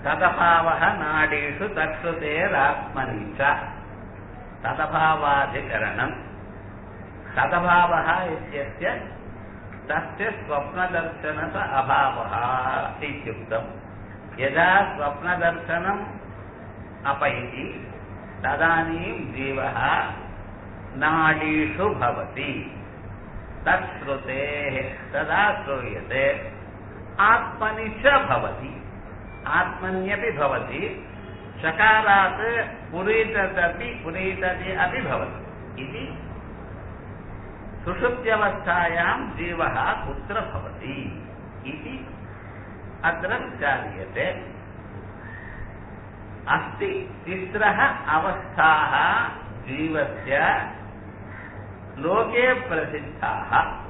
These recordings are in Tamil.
तदभावः नाडीषु तत्कृतेरात्मनि च तदभावाधिकरणम् तदभावः इत्यस्य तस्य स्वप्नदर्शनस अभावः इत्युक्तम् यदा स्वप्नदर्शनम् अपैति तदानीं जीवः नाडीषु भवति तत्श्रुतेः तदा श्रूयते आत्मनि च भवति आत्मन्यपि भवति चकारात् पुरीतदपि पुरीतति अपि भवति इति सुषुप्त्यवस्थायां जीवः कुत्र भवति इति अत्र विचार्यते अस्ति तिस्रः अवस्थाः जीवस्य लोके प्रसिद्धाः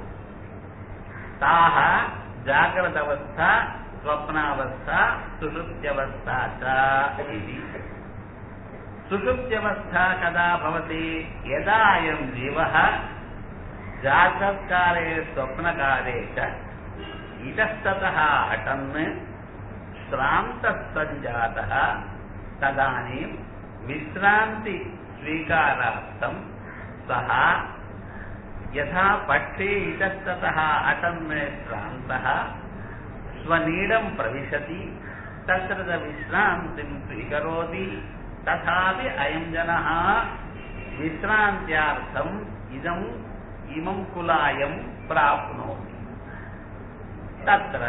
ताः जाग्रदवस्था स्वप्नावस्था सुषुप्त्यवस्था च इति सुषुप्त्यवस्था कदा भवति यदा अयं जीवः जाग्रत्काले स्वप्नकाले च इतस्ततः अटन् श्रान्तः सञ्जातः तदानीं विश्रान्ति स्वीकारार्थं सः यथा पक्षी इतस्ततः अटन् श्रान्तः स्वनीडं प्रविशति तत्र विश्रान्तिं स्वीकरोति तथापि अयं जनः विश्रान्त्यार्थम् इदम् इमं कुलायं प्राप्नोति तत्र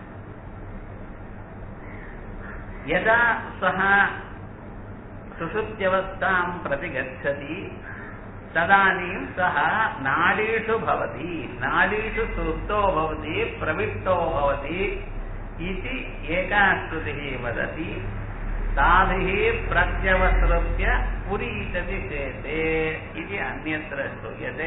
यदा सः सुषुप्त्यवस्थां प्रति गच्छति तदानीं सः नाडीषु भवति नाडीषु सुप्तो भवति प्रविष्टो भवति इति एका श्रुतिः वदति ताभिः प्रत्यवसृत्य पुरीतति चेते इति अन्यत्र श्रूयते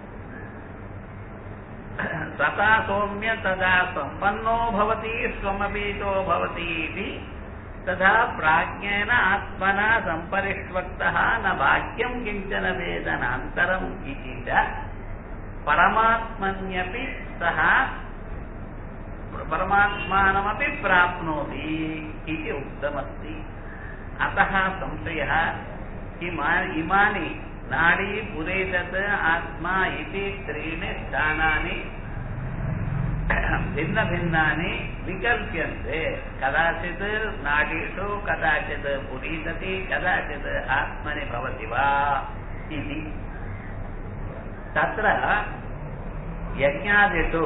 तथा सौम्य तदा सम्पन्नो भवति स्वमपीतो भवति इति तथा प्राज्ञेन आत्मना सम्परिष्वक्तः न वाक्यं किञ्चन वेदनान्तरम् इति च परमात्मन्यपि सः परमात्मानमपि प्राप्नोति इति उक्तमस्ति अतः संशयः किमा इमानि नाडी पुरेदत् आत्मा इति त्रीणि स्थानानि भिन्नभिन्नानि विकल्प्यन्ते कदाचित् नाडीषु कदाचित् पुरीदति कदाचित् आत्मनि भवति वा इति तत्र यज्ञादिषु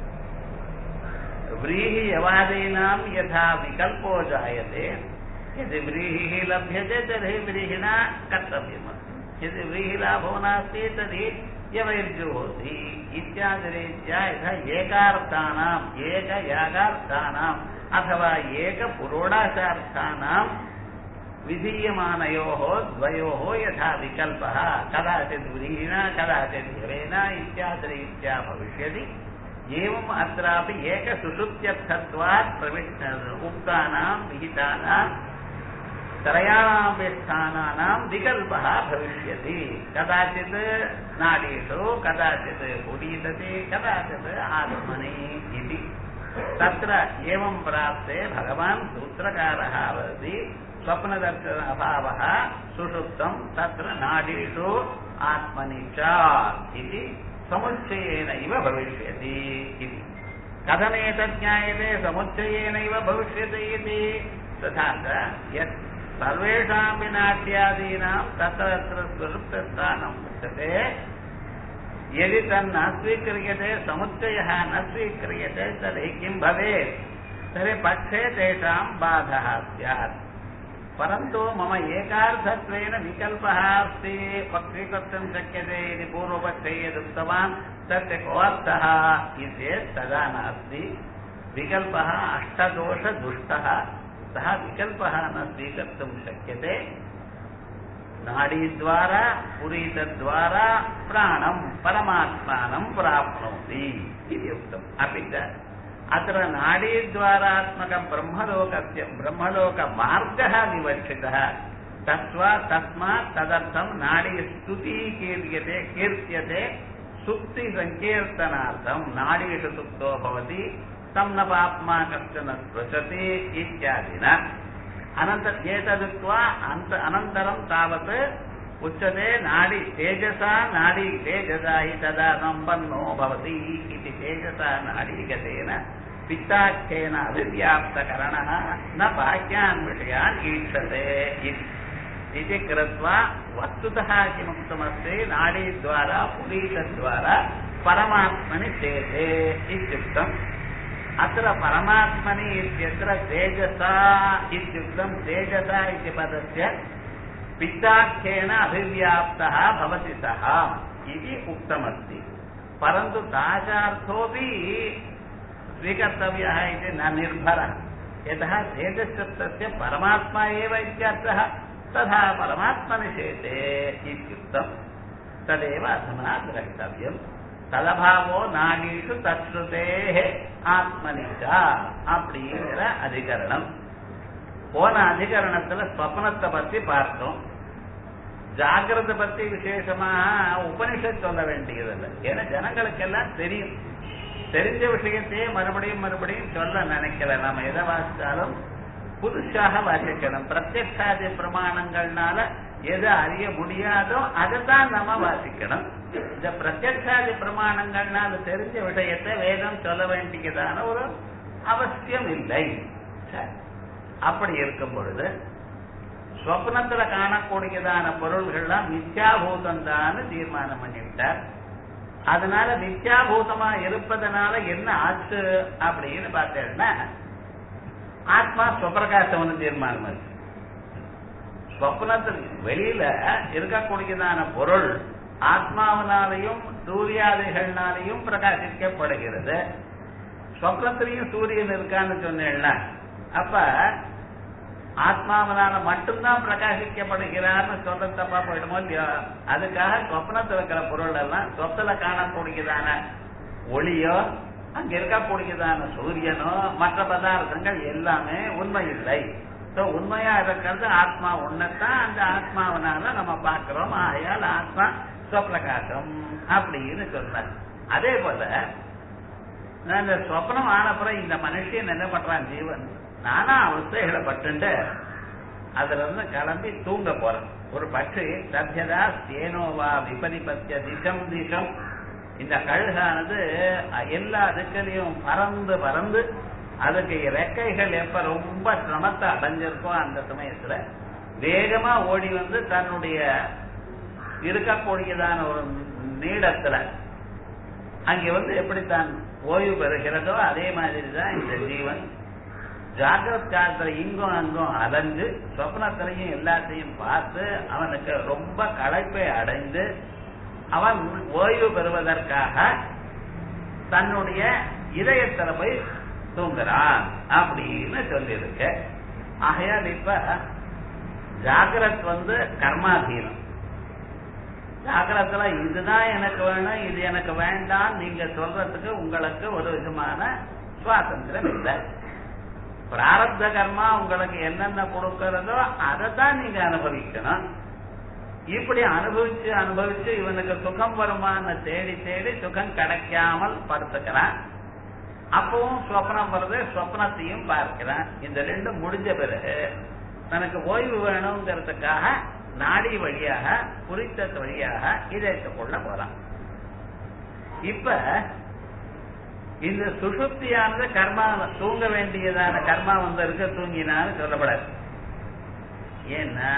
व्रीहियवादीनां यथा विकल्पो जायते यदि व्रीहिः लभ्यते तर्हि व्रीहिणा कर्तव्यमस्ति यदि व्रीहिलाभो नास्ति तर्हि यवैर्जुहोति इत्यादिरीत्या यथा एकार्थानाम् एकयागार्थानाम् अथवा एकपुरोडाशार्थानां विधीयमानयोः द्वयोः यथा विकल्पः कदाचित् व्रीहिणा कदाचित् यवेन इत्यादिरीत्या भविष्यति एवम् अत्रापि एकसुषुप्त्यर्थत्वात् प्रविष्ट उक्तानां विहितानां त्रयाणामपि स्थानानां विकल्पः भविष्यति कदाचित् नाडीषु कदाचित् पुरीदति कदाचित् आत्मनि इति तत्र एवं प्राप्ते भगवान् सूत्रकारः वदति स्वप्नदर्शन अभावः सुषुप्तं तत्र नाडीषु आत्मनि च इति समुच्चयेनैव भविष्यति इति कथमेतत् ज्ञायते समुच्चयेनैव भविष्यति इति तथा च यत् सर्वेषामपि नाट्यादीनां तत्र तत्र सुषुप्तस्थानं वर्तते यदि तन्न स्वीक्रियते समुच्चयः न स्वीक्रियते तर्हि किं भवेत् तर्हि पक्षे तेषां बाधः स्यात् परन्तु मम एकार्थत्वेन विकल्पः अस्ति पक्षीकर्तुं शक्यते इति पूर्वपक्षे यदुक्तवान् तस्य कोऽर्थः इति चेत् तदा नास्ति विकल्पः अष्टदोषदुष्टः सः विकल्पः न स्वीकर्तुं शक्यते नाडीद्वारा पुरीतद्वारा प्राणं परमात्मानं प्राप्नोति इति उक्तम् अपि च अत्र नाडीद्वारात्मकं ब्रह्मलोकस्य ब्रह्मलोकमार्गः विवक्षितः तस्वा तस्मात् तदर्थं नाडीस्तुतिः कीर्यते कीर्त्यते सुक्तिसङ्कीर्तनार्थं नाडीषु सुप्तो भवति तं न पाप्मा कश्चन स्पृशति इत्यादिना அனந்த ஏததுத்வா அந்த அனந்தரம் தாவத் உச்சதே நாடி தேஜசா நாடி தேஜசா हि तदा सम्पन्नो भवति इति तेजसा नाडीगतेन पित्ताख्येन अभिव्याप्तकरणः न बाह्यान् विषयान् ईक्षते इति इति कृत्वा वस्तुतः किमुक्तमस्ति नाडीद्वारा पुरीतद्वारा परमात्मनि चेते इत्युक्तम् अत्र परमात्मनि इत्यत्र तेजसा इत्युक्तं तेजसा इति पदस्य पित्ताख्येन अभिव्याप्तः भवति सः इति उक्तमस्ति परन्तु दाशार्थोऽपि स्वीकर्तव्यः इति न निर्भरः यतः तेजशब्दस्य परमात्मा एव इत्यर्थः तथा परमात्मनिषेधे इत्युक्तम् तदेव अधुना द्रष्टव्यम् தலபாவோ நாடீஷு தத்ருதேஹே ஆத்மனிச்சா அப்படிங்கிற அதிகரணம் போன அதிகரணத்துல ஸ்வப்னத்தை பத்தி பார்த்தோம் ஜாகிரத பத்தி விசேஷமா உபனிஷத் சொல்ல வேண்டியதில்லை ஏன்னா ஜனங்களுக்கெல்லாம் தெரியும் தெரிஞ்ச விஷயத்தையே மறுபடியும் மறுபடியும் சொல்ல நினைக்கல நாம எதை வாசித்தாலும் புதுசாக வாசிக்கணும் பிரத்யக்ஷாதி பிரமாணங்கள்னால எது அறிய முடியாதோ அதைத்தான் நம்ம வாசிக்கணும் இந்த பிரத்யக்ஷாதி பிரமாணங்கள்னால தெரிஞ்ச விஷயத்தை வேதம் சொல்ல வேண்டியதான ஒரு அவசியம் இல்லை சரி. அப்படி இருக்கும் பொழுது ஸ்வப்னத்துல காணக்கூடியதான பொருள்கள்லாம் மித்யாபூதம் தான் தீர்மானம் பண்ணிவிட்டார் அதனால மித்யாபூதமா இருப்பதனால என்ன ஆச்சு அப்படின்னு பார்த்தேன்னா ஆத்மா ஸ்வப்பிரகாசம்னு தீர்மானம் இருக்கு ஸ்வப்னத்தில் வெளியில இருக்கக்கூடியதான பொருள் ஆத்மாவினாலையும் சூரியாதிகள்னாலையும் பிரகாசிக்கப்படுகிறது ஸ்வப்னத்திலையும் சூரியன் இருக்கான்னு சொன்னேன்ல அப்ப ஆத்மாவனால மட்டும்தான் பிரகாசிக்கப்படுகிறார்னு சொல்ல தப்பா போயிடுமோ இல்லையோ அதுக்காக சொப்னத்தில் இருக்கிற பொருள் எல்லாம் சொத்துல காணக்கூடியதான ஒளியோ அங்க இருக்கக்கூடியதான சூரியனோ மற்ற பதார்த்தங்கள் எல்லாமே உண்மை இல்லை So, உண்மையா இருக்கிறது ஆத்மா ஒன்னதான் அந்த ஆத்மாவனால நம்ம பார்க்கிறோம் ஆகையால் ஆத்மா ஸ்வப்பிரகாசம் அப்படின்னு சொல்றாரு அதே போல நான் இந்த சொப்னம் ஆனப்புறம் இந்த மனுஷன் என்ன பண்றான் ஜீவன் நானா அவஸ்தைகளை பட்டுண்டு அதுல இருந்து கிளம்பி தூங்க போறேன் ஒரு பட்சி சத்தியதா சேனோவா விபரிபத்திய திசம் திசம் இந்த கழுகானது எல்லா திக்கிலையும் பறந்து பறந்து அதுக்கு ரெக்கைகள் எப்ப ரொம்ப சிரமத்தை அடைஞ்சிருக்கோ அந்த சமயத்துல வேகமா ஓடி வந்து தன்னுடைய இருக்கக்கூடியதான ஒரு நீடத்துல அங்கே வந்து எப்படி தான் ஓய்வு பெறுகிறதோ அதே மாதிரி தான் இந்த ஜீவன் ஜாகிரத் காலத்துல இங்கும் அங்கும் அலைஞ்சு சொப்னத்திலையும் எல்லாத்தையும் பார்த்து அவனுக்கு ரொம்ப களைப்பை அடைந்து அவன் ஓய்வு பெறுவதற்காக தன்னுடைய இதயத்துல போய் தூங்குறான் அப்படின்னு சொல்லியிருக்க ஆகையால் இப்ப ஜாகிரத் வந்து கர்மாதீனம் ஜாகிரத்துல இதுதான் எனக்கு வேணும் இது எனக்கு வேண்டாம் நீங்க சொல்றதுக்கு உங்களுக்கு ஒரு விதமான சுவாதந்திரம் இல்லை பிராரப்த கர்மா உங்களுக்கு என்னென்ன கொடுக்கிறதோ அதை தான் நீங்க அனுபவிக்கணும் இப்படி அனுபவிச்சு அனுபவிச்சு இவனுக்கு சுகம் வருமானு தேடி தேடி சுகம் கிடைக்காமல் படுத்துக்கிறான் அப்பவும் சொப்னம் வருது சொப்னத்தையும் பார்க்கிறான் இந்த ரெண்டும் முடிஞ்ச பிறகு தனக்கு ஓய்வு வேணுங்கிறதுக்காக நாடி வழியாக குறித்த வழியாக இதயத்துக்குள்ள போறான் இப்ப இந்த சுசுப்தியானது கர்மா தூங்க வேண்டியதான கர்மா வந்து இருக்க தூங்கினான்னு சொல்லப்படாது ஏன்னா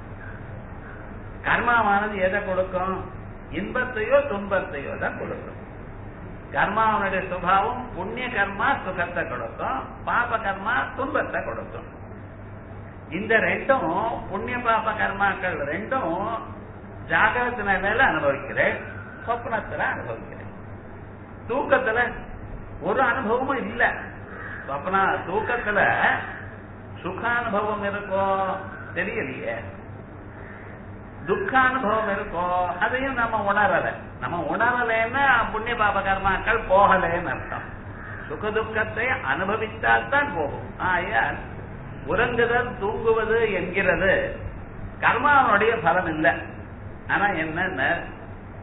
கர்மாவானது எதை கொடுக்கும் இன்பத்தையோ துன்பத்தையோ தான் கொடுக்கும் கர்மாவனுடைய சுபாவம் புண்ணிய கர்மா சுகத்தை கொடுக்கும் பாப கர்மா துன்பத்தை கொடுக்கும் இந்த ரெண்டும் புண்ணிய பாப கர்மாக்கள் ரெண்டும் ஜாகிரத நிலையில அனுபவிக்கிறேன் சொப்னத்துல அனுபவிக்கிறேன் தூக்கத்துல ஒரு அனுபவமும் இல்ல சொப்னா தூக்கத்துல சுகானுபவம் இருக்கோ தெரியலையே துக்கானுபவம் இருக்கோ அதையும் நம்ம உணரல நம்ம உணரலைன்னா புண்ணிய பாப கர்மாக்கள் போகலேன்னு அர்த்தம் சுக துக்கத்தை அனுபவித்தால் தான் போகும் ஆயால் உறங்குதல் தூங்குவது என்கிறது கர்மாவனுடைய பலம் இல்லை ஆனா என்னன்னா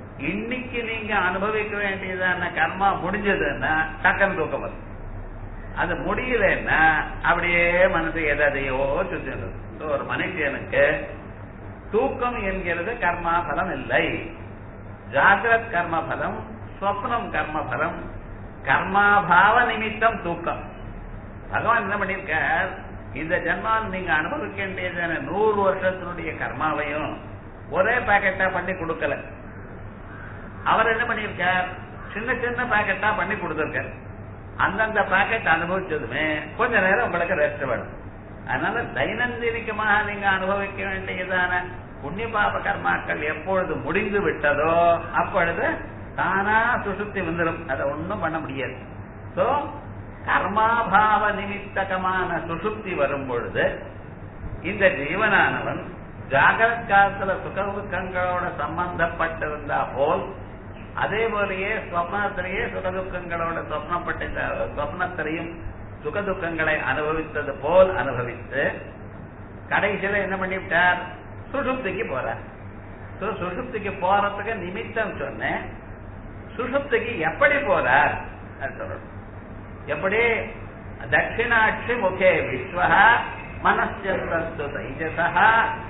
இன்னைக்கு நீங்க அனுபவிக்க வேண்டியதான கர்மா முடிஞ்சதுன்னா டக்கன் தூக்கம் வரும் அது முடியலன்னா அப்படியே மனசு எதையோ சுத்திடுறது So, ஒரு மனுஷனுக்கு தூக்கம் என்கிறது கர்மா பலம் இல்லை ஜாகிரத் கர்ம பலம் ஸ்வப்னம் கர்ம பலம் கர்மாபாவ நிமித்தம் தூக்கம் பகவான் என்ன பண்ணிருக்கார் இந்த ஜென்மால் நீங்க அனுபவிக்க வேண்டியதான நூறு வருஷத்தினுடைய கர்மாவையும் ஒரே பாக்கெட்டா பண்ணி கொடுக்கல அவர் என்ன பண்ணிருக்கார் சின்ன சின்ன பாக்கெட்டா பண்ணி கொடுத்திருக்கார் அந்தந்த பாக்கெட் அனுபவிச்சதுமே கொஞ்ச நேரம் உங்களுக்கு ரெஸ்ட் வேணும் அதனால தைனந்தினிக்கமாக நீங்க அனுபவிக்க வேண்டியதான புண்ணிய பாப கர்மாக்கள் எப்பொழுது முடிந்து விட்டதோ அப்பொழுது தானா சுசுப்தி வந்துடும் அதை ஒண்ணும் பண்ண முடியாது சோ கர்மாபாவ நிமித்தகமான சுசுப்தி வரும் பொழுது இந்த ஜீவனானவன் ஜாகிரத் காலத்துல சுகதுக்கங்களோட சம்பந்தப்பட்டிருந்தா போல் அதே போலயே ஸ்வப்னத்திலேயே சுகதுக்கங்களோட சொப்னப்பட்ட சொப்னத்திலையும் சுகதுக்கங்களை அனுபவித்தது போல் அனுபவித்து கடைசியில என்ன பண்ணிவிட்டார் சுஷுப்திக்கு போறார் So, சுஷுப்திக்கு போறதுக்கு நிமித்தம் சொன்னேன் சுஷுப்திக்கு எப்படி போறார் அது சொல்லணும் எப்படி தட்சிணாட்சி முகே விஸ்வ மனஸ்யஸ்து தைஜச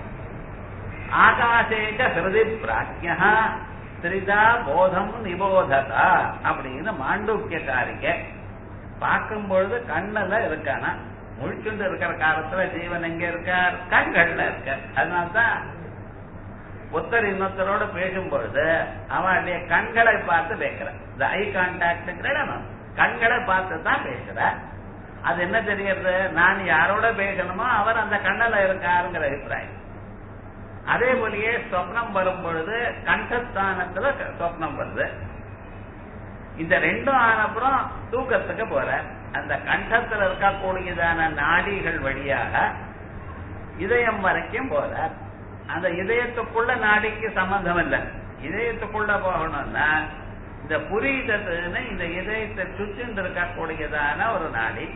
ஆகாசேக ஹிருதி பிராஜ்ய திரிதா போதம் நிபோததா அப்படின்னு மாண்டூக்கிய காரிக்கை பார்க்கும் பொழுது கண்ணுல இருக்கானா முழிச்சுண்டு இருக்கிற காலத்துல ஜீவன் எங்க இருக்கார் கண்கள்ல இருக்க அதனால்தான் ஒருத்தர் இன்னொருத்தரோட பேசும் பொழுது அவனுடைய கண்களை பார்த்து பேசுற இந்த ஐ கான்டாக்ட் கண்களை பார்த்து தான் பேசுற அது என்ன தெரியறது நான் யாரோட பேசணுமோ அவர் அந்த கண்ணில் இருக்காருங்கிற அபிப்பிராயம் அதே போலயே சொப்னம் வரும் பொழுது கண்டஸ்தானத்துல சொப்னம் வருது இந்த ரெண்டும் ஆனப்புறம் தூக்கத்துக்கு போற அந்த கண்டத்துல இருக்கக்கூடியதான நாடிகள் வழியாக இதயம் வரைக்கும் போற அந்த இதயத்துக்குள்ள நாடிக்கு சம்பந்தம் இல்லை இதயத்துக்குள்ள போகணும்னா இந்த புரியுதத்துன்னு இந்த இதயத்தை சுற்றின்னு இருக்கக்கூடியதான ஒரு நாடி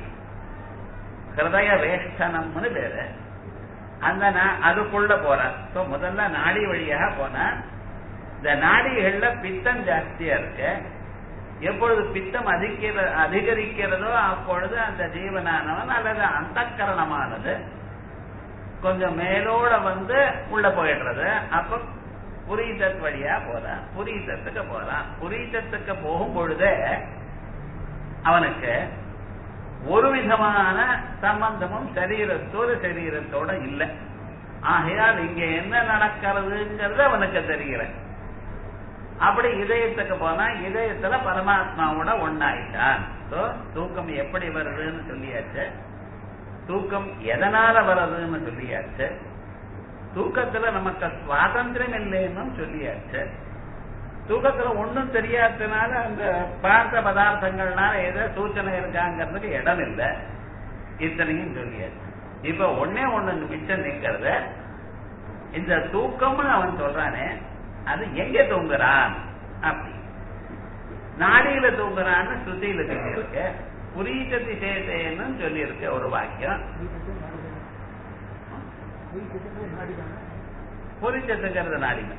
ஹிருதய வேஷ்டனம்னு பேரு அந்த நா- அதுக்குள்ள போற சோ முதல்ல நாடி வழியாக போனா இந்த நாடிகள்ல பித்தம் ஜாஸ்தியா இருக்கு எப்பொழுது பித்தம் அதிகிற அதிகரிக்கிறதோ அப்பொழுது அந்த ஜீவனானவன் அல்லது அந்தக்கரணமானது கொஞ்சம் மேலோட வந்து உள்ள போயிடுறது அப்ப புரீதத் வழியா போறான் புரீதத்துக்கு போறான் புரீதத்துக்கு போகும் பொழுதே அவனுக்கு ஒரு விதமான சம்பந்தமும் சரீரத்தோடு சரீரத்தோட இல்லை ஆகையால் இங்க என்ன நடக்கிறதுங்கிறது அவனுக்கு தெரியல அப்படி இதயத்துக்கு போனா இதயத்துல பரமாத்மாவோட ஒன்னாயிட்டான் So, தூக்கம் எப்படி வருதுன்னு சொல்லியாச்சு தூக்கம் எதனால வருதுன்னு சொல்லியாச்சு தூக்கத்துல நமக்கு சுவாதந்திரம் இல்லைன்னு சொல்லியாச்சு தூக்கத்துல ஒண்ணும் தெரியாததுனால அந்த பார்த்த பதார்த்தங்கள்னால ஏதோ சூச்சனை இருக்காங்கிறதுக்கு இடம் இல்லை இத்தனையும் சொல்லியாச்சு இப்ப ஒன்னே ஒண்ணு மிச்சம் நிக்கிறது இந்த தூக்கம்னு அவன் சொல்றானே அது எங்க தூங்குறான் அப்படி நாடியில தூங்குறான்னு ஸ்ருதியில சொல்லியிருக்கு புரீத திசேதேன்னு சொல்லியிருக்கு ஒரு வாக்கியம் புரிச்சத்துங்கிறது நாடிங்க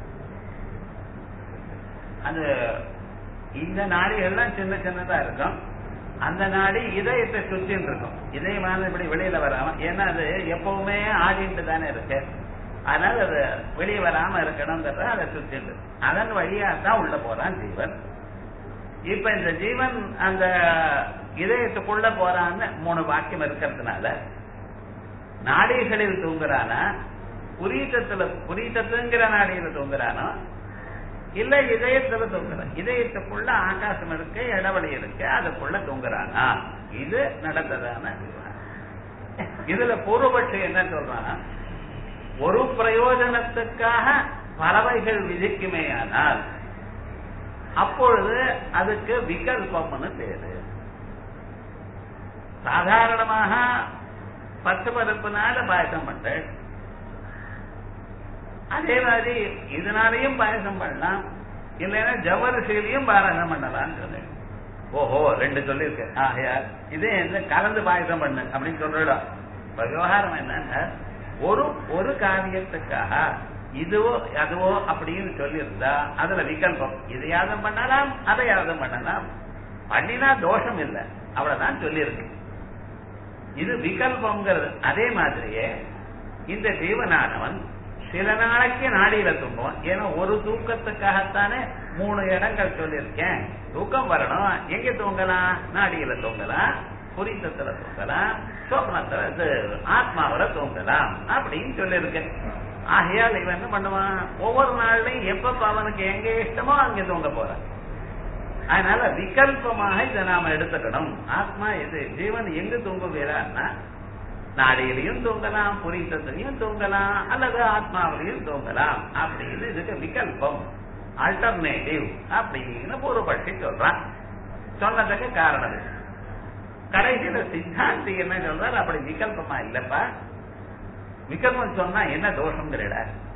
அது இந்த நாடிகள்லாம் சின்ன சின்னதா இருக்கும் அந்த நாடி இதயத்தை சுத்தின்னு இருக்கும் இதயமான இப்படி வெளியில வராம ஏன்னா அது எப்பவுமே ஆடிட்டு தானே இருக்கு அதனால அது வெளியே வராம இருக்கணுங்கிறத அதை சுத்திட்டு அதன் வழியா தான் உள்ள போறான் ஜீவன் இப்ப இந்த ஜீவன் அந்த இதயத்துக்குள்ள போறான்னு மூணு வாக்கியம் இருக்கிறதுனால நாடிகளில் தூங்குறானா புரீதத்துல புரீதத்துங்கிற நாடியில தூங்குறானோ இல்ல இதயத்துல தூங்குறான் இதயத்துக்குள்ள ஆகாசம் இருக்கு இடவெளி இருக்கு அதுக்குள்ள தூங்குறானா இது நடந்ததான விவகாரம். இதுல பூர்வபட்சி என்ன சொல்றான் ஒரு பிரயோஜனத்துக்காக பறவைகள் விதிக்குமேயானால் அப்பொழுது அதுக்கு விகல்பம்னு பேரு சாதாரணமாக பத்து பருப்புனால பாயசம் பண்றேன் அதே மாதிரி இதனாலையும் பாயசம் பண்ணலாம் இல்லைன்னா ஜவ்வரிசியிலையும் பாயசம் பண்ணலாம்னு சொன்னேன் ஓஹோ ரெண்டு சொல்லியிருக்கு ஆகையா இதே என்ன கலந்து பாயசம் பண்ணு அப்படின்னு சொல்றோம் இப்ப விவகாரம் என்னன்னா ஒரு ஒரு காரியத்துக்காக இதுவோ அதுவோ அப்படின்னு சொல்லியிருந்தா அதுல விகல்பம் இதையாவது பண்ணலாம் அதையாவது பண்ணலாம் பண்ணினா தோஷம் இல்லை அவ்வளவுதான் சொல்லியிருக்கு இது விகல்பம்ங்கிறது அதே மாதிரியே இந்த ஜீவனானவன் சில நாளைக்கு நாடியில தூங்குவான் ஏன்னா ஒரு தூக்கத்துக்காகத்தானே மூணு இடங்கள் சொல்லியிருக்கேன் தூக்கம் வரணும் எங்க தூங்கலாம் நாடியில தூங்கலாம் புரித்தத்துல தூங்கலாம் சொப்னத்துல இது ஆத்மாவில தூங்கலாம் அப்படின்னு சொல்லியிருக்கேன் ஆகையால் இவன் என்ன பண்ணுவான் ஒவ்வொரு நாள்லயும் எப்ப அவனுக்கு எங்க இஷ்டமோ அங்க தூங்க போறான் அதனால விகல்பமாக இதை நாம எடுத்துக்கணும் ஆத்மா இது ஜீவன் எங்கு தூங்குகிறான்னா நாடியிலையும் தூங்கலாம் புரித்தத்திலையும் தூங்கலாம் அல்லது ஆத்மாவிலையும் தூங்கலாம் அப்படின்னு இதுக்கு விகல்பம் ஆல்டர்னேட்டிவ் அப்படின்னு ஒரு பட்சி சொல்றான் சொன்னதுக்கு காரணம் இது. கடைசியில சித்தாந்தி என்ன சொல்றாரு அப்படி விகல்பமா இல்லப்பா விகல்பம் சொன்னா என்ன தோஷங்கிற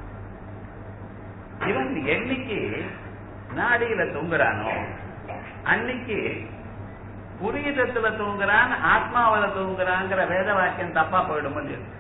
இவன் என்னைக்கு நாடியில தூங்குறானோ அன்னைக்கு புரியுதத்துல தூங்குறான் ஆத்மாவில தூங்குறாங்கிற வேத வாக்கியம் தப்பா போயிடும்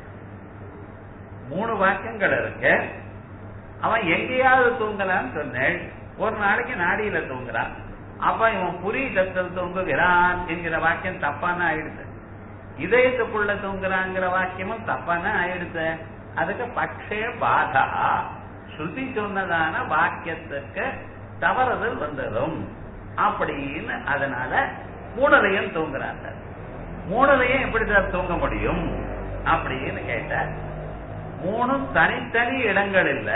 மூணு வாக்கியங்கள் இருக்கு அவன் எங்கேயாவது தூங்கலான்னு சொன்னேன் ஒரு நாளைக்கு நாடியில தூங்குறான் அப்ப இவன் புரியுதத்தில் தூங்குகிறான் என்கிற வாக்கியம் தப்பான ஆயிடுச்சு இதயத்துக்குள்ள தூங்குறாங்கிற வாக்கியமும் தப்பான ஆயிடுச்சு அதுக்கு பட்சே பாதா ஸ்ருதி சொன்னதான வாக்கியத்துக்கு தவறுதல் வந்துடும் அப்படின்னு அதனால மூணுலையும் தூங்குறாங்க மூணுலையும் எப்படி சார் தூங்க முடியும் அப்படின்னு கேட்ட மூணும் தனித்தனி இடங்கள் இல்ல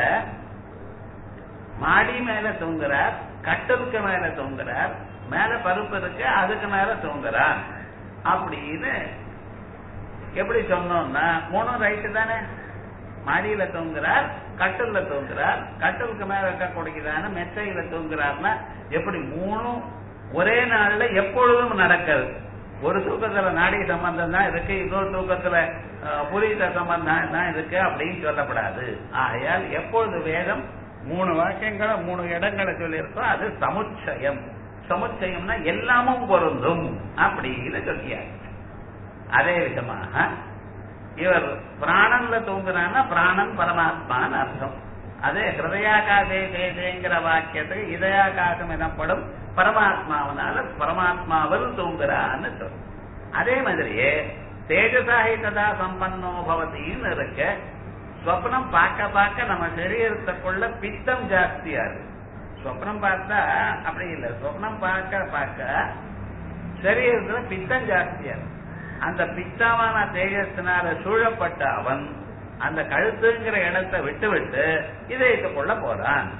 மாடி மேல தூங்குறார் கட்டலுக்கு மேல தூங்குறார் மேல பருப்பு இருக்கு அதுக்கு மேல தூங்குறார் அப்படின்னு எப்படி சொன்னோம்னா மூணும் ரைட்டு தானே மாடியில தூங்குறார் கட்டல்ல தூங்குறார் கட்டலுக்கு மேல இருக்கக்கூடியதான மெத்தையில தூங்குறார்னா எப்படி மூணும் ஒரே நாள்ல எப்பொழுதும் நடக்கிறது ஒரு தூக்கத்துல நாடி சம்பந்தம் தான் இருக்கு இன்னொரு தூக்கத்துல அஹ், புரியுத சம்பந்தம் தான் இருக்கு அப்படின்னு சொல்லப்படாது ஆகையால் எப்பொழுது வேதம் மூணு வாக்கியங்களை மூணு இடங்களை சொல்லியிருக்கோ அது சமுச்சயம் சமுச்சயம்னா எல்லாமும் பொருந்தும் அப்படின்னு சொல்லியாச்சு அதே விதமாக இவர் பிராணன்ல தூங்குறான்னா பிராணன் பரமாத்மான்னு அர்த்தம் அதே ஹிருதயாகாசே தேசேங்கிற வாக்கியத்துக்கு இதயாகாசம் எனப்படும் பரமாத்மாவனால பரமாத்மாவில் தூங்குறான்னு சொல்லும் அதே மாதிரியே தேஜசாகி ததா சம்பன்னோ பவதின்னு இருக்க ஸ்வப்னம் பார்க்க பார்க்க நம்ம சரீரத்துக்குள்ள பித்தம் ஜாஸ்தியா இருக்கு ஸ்வப்னம் பார்த்தா அப்படி இல்லை ஸ்வப்னம் பார்க்க பார்க்க சரீரத்துல பித்தம் ஜாஸ்தியா இருக்கு அந்த பித்தமான தேஜத்தினால சூழப்பட்ட அவன் அந்த கழுத்துங்கிற இடத்தை விட்டு விட்டு இதயத்துக்குள்ள போறான்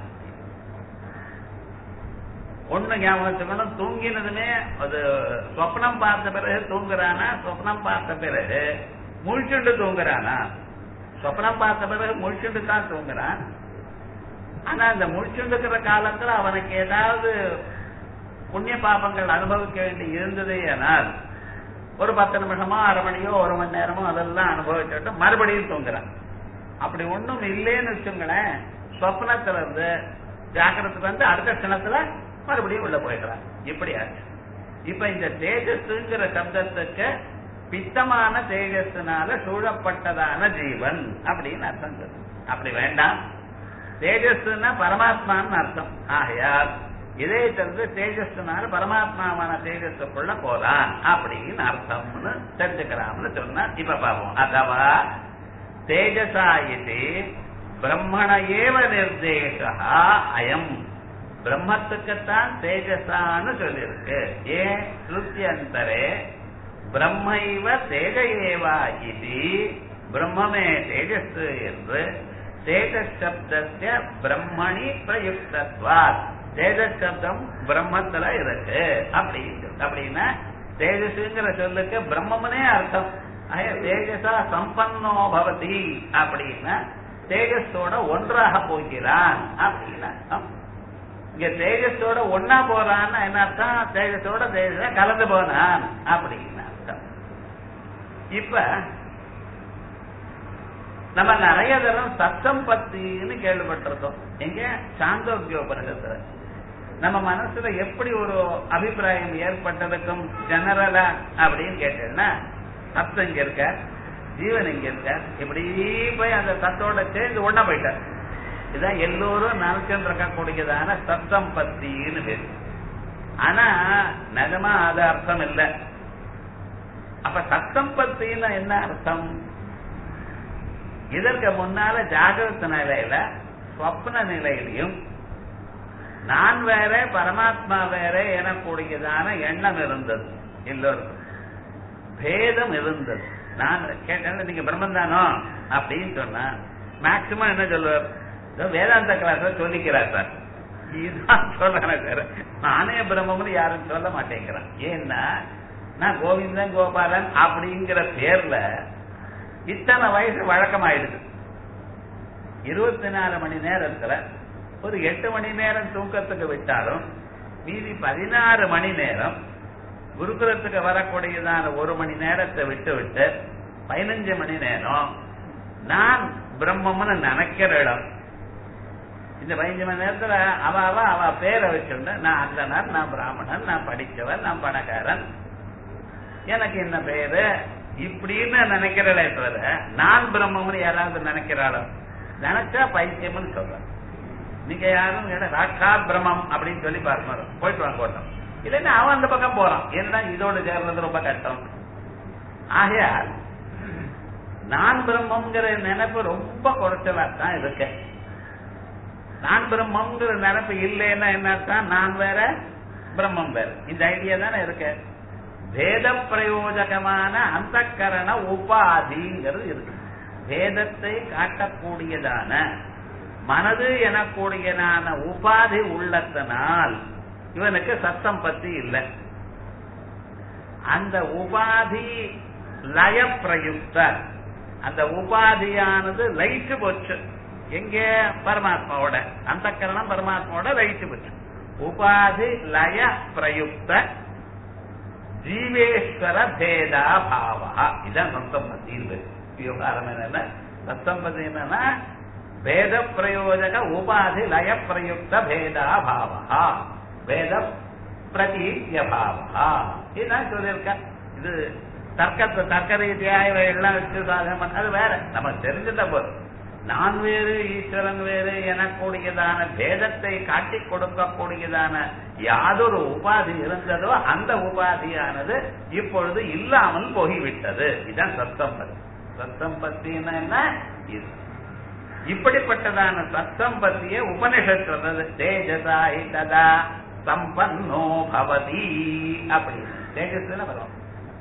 ஒண்ணு ஞாபகத்துக்கணும் தூங்கினதுமே அது சொப்னம் பார்த்த பிறகு தூங்குறானா சொப்னம் பார்த்த பிறகு முழிச்சுண்டு தூங்குறானா சொப்னம் பார்த்த பிறகு முழிச்சுண்டு தான் தூங்குறான் ஆனா அந்த முழிச்சுண்டுக்கிற காலத்துல அவனுக்கு ஏதாவது புண்ணிய பாபங்கள் அனுபவிக்க வேண்டி இருந்ததே ஆனால் ஒரு பத்து நிமிஷமோ அரை மணியோ ஒரு மணி நேரமோ அதெல்லாம் அனுபவிச்சுட்டு மறுபடியும் தூங்குறான் அப்படி ஒண்ணும் இல்லைன்னு வச்சுங்களேன் சொப்னத்துல இருந்து ஜாக்கிரத்துக்கு வந்து அடுத்த க்ஷணத்துல மறுபடியும் உள்ள போயிடுறான் இப்படி ஆச்சு இப்ப இந்த தேஜஸ்ங்கிற சப்தத்துக்கு பித்தமான தேஜஸ்னால சூழப்பட்டதான ஜீவன் அப்படின்னு அர்த்தம் சொல்லு அப்படி வேண்டாம் தேஜஸ்னா பரமாத்மான்னு அர்த்தம் ஆகையால் இதயத்திலிருந்து தேஜஸ்னால பரமாத்மாவான தேஜஸுக்குள்ள போறான் அப்படின்னு அர்த்தம்னு தெரிஞ்சுக்கலாம்னு சொன்னா இப்ப பாப்போம் அதவா தேஜசா இது பிரம்மண ஏவ நிர்தேசா அயம் பிரம்மத்துக்குத்தான் தேஜசான்னு சொல்லியிருக்கு ஏன் ஸ்ருத்தியந்தரே பிரம்மைவ தேஜ ஏவா இது பிரம்மமே தேஜஸ் என்று தேஜஸ் சப்தஸ்ய பிரம்மணி பிரயுக்தத்வாத் தேஜஸ் சப்தம் பிரம்மத்துல இருக்கு அப்படின்னு அப்படின்னா தேஜஸ்ங்கிற சொல்லுக்கு பிரம்மம்னே அர்த்தம் ஆக தேஜசா சம்பன்னோ பவதி அப்படின்னா தேஜஸோட ஒன்றாக போகிறான் அப்படின்னு அர்த்தம் இங்க தேஜஸோட ஒன்னா போறான்னு என்ன அர்த்தம் தேஜஸோட தேஜஸ கலந்து போனான் அப்படின்னு அர்த்தம் இப்ப நம்ம நிறைய தரம் சத்தம் பத்தின்னு கேள்விப்பட்டிருக்கோம் எங்க சாந்தோக்கியோபனிஷத்துல நம்ம மனசுல எப்படி ஒரு அபிப்பிராயம் ஏற்பட்டதுக்கும் ஜெனரலா அப்படின்னு கேட்டேன்னா சத்தம் இங்க இருக்க ஜீவன் இங்க இருக்க இப்படி போய் அந்த சத்தோட சேர்ந்து ஒண்ணா போயிட்டார் இதான் எல்லோரும் நினைச்சுட்டு இருக்கக்கூடியதான சத்தம் பத்தின்னு பேரு ஆனா நிஜமா அது அர்த்தம் இல்ல அப்ப சத்தம்பத்தின்னு என்ன அர்த்தம் இதற்கு முன்னால ஜாகிரத நிலையில ஸ்வப்ன நிலையிலையும் நான் வேற பரமாத்மா வேற எனக்கூடியதான எண்ணம் இருந்தது எல்லோருக்கும் பேதம் இருந்தது நான் கேட்டேன் நீங்க பிரம்மன் தானோ அப்படின்னு சொன்னா மேக்சிமம் என்ன சொல்லுவார் ஏதோ வேதாந்த கிளாஸ் சொல்லிக்கிறார் சார் இதுதான் சொல்றேன் சார் நானே பிரம்மம்னு யாரும் சொல்ல மாட்டேங்கிறான் ஏன்னா நான் கோவிந்தன் கோபாலன் அப்படிங்கிற பேர்ல இத்தனை வயசு வழக்கமாயிடுது இருபத்தி நாலு மணி நேரத்துல ஒரு எட்டு மணி நேரம் தூக்கத்துக்கு விட்டாலும் மீதி பதினாறு மணி நேரம் குருகுலத்துக்கு வரக்கூடியதான ஒரு மணி நேரத்தை விட்டு விட்டு பதினஞ்சு மணி நேரம் நான் பிரம்மம்னு நினைக்கிற இடம் இந்த பதினஞ்சு மணி நேரத்துல அவ அவ அவ பேரை வச்சுண்டு நான் அந்தனர் நான் பிராமணன் நான் படிச்சவன் நான் பணக்காரன் எனக்கு என்ன பேரு இப்படின்னு நினைக்கிறளே தவிர நான் பிரம்மம்னு யாராவது நினைக்கிறாளோ நினைச்சா பைத்தியம்னு சொல்றேன் நீங்க யாரும் ராட்சா பிரம்மம் அப்படின்னு சொல்லி பாருங்க போயிட்டு வாங்க கோட்டம் இல்லைன்னா அவன் அந்த பக்கம் போறான் ஏன்னா இதோட சேர்றது ரொம்ப கஷ்டம் ஆகையால் நான் பிரம்மங்கிற நினைப்பு ரொம்ப குறைச்சலா தான் இருக்கு நான் பிரம்மங்கிற நினைப்பு இல்லைன்னா என்ன நான் வேற பிரம்மம் வேற இந்த ஐடியா தானே இருக்கு வேத பிரயோஜகமான அந்த கரண உபாதிங்கிறது இருக்கு வேதத்தை காட்டக்கூடியதான மனது எனக்கூடியதான உபாதி உள்ளத்தினால் இவனுக்கு சத்தம் பத்தி இல்லை அந்த உபாதி லய பிரயுக்த அந்த உபாதியானது லைட்டு போச்சு எங்க பரமாத்மாவோட அந்த கரணம் பரமாத்மாவோட லைட்டு போச்சு உபாதி லய பிரயுக்த ஜீவேஸ்வர பேதா பாவா இதான் சத்தம்பதி விவகாரம் என்னன்னா சத்தம்பதி என்னன்னா வேத பிரயோஜக உபாதி லய பிரயுக்த பேதா பாவா வேத பிரதீய பாவா இதுதான் சொல்லியிருக்க இது தர்க்கத்தை தர்க்க ரீதியாக எல்லாம் வச்சு சாதகம் பண்ண அது வேற நமக்கு தெரிஞ்சிட்ட போதும் நான் வேறு ஈஸ்வரன் வேறு எனக்கூடியதான பேதத்தை காட்டிக் கொடுக்கக்கூடியதான யாதொரு உபாதி இருந்ததோ அந்த உபாதியானது இப்பொழுது இல்லாமல் போய்விட்டது இதுதான் சத்தம்பதி சத்தம்பத்தின்னா என்ன இது இப்படிப்பட்டதான சத்தம்பத்திய உபனிஷத் சொல்றது தேஜசா ததா சம்பன்னோ பவதி அப்படி தேஜஸ் வரும்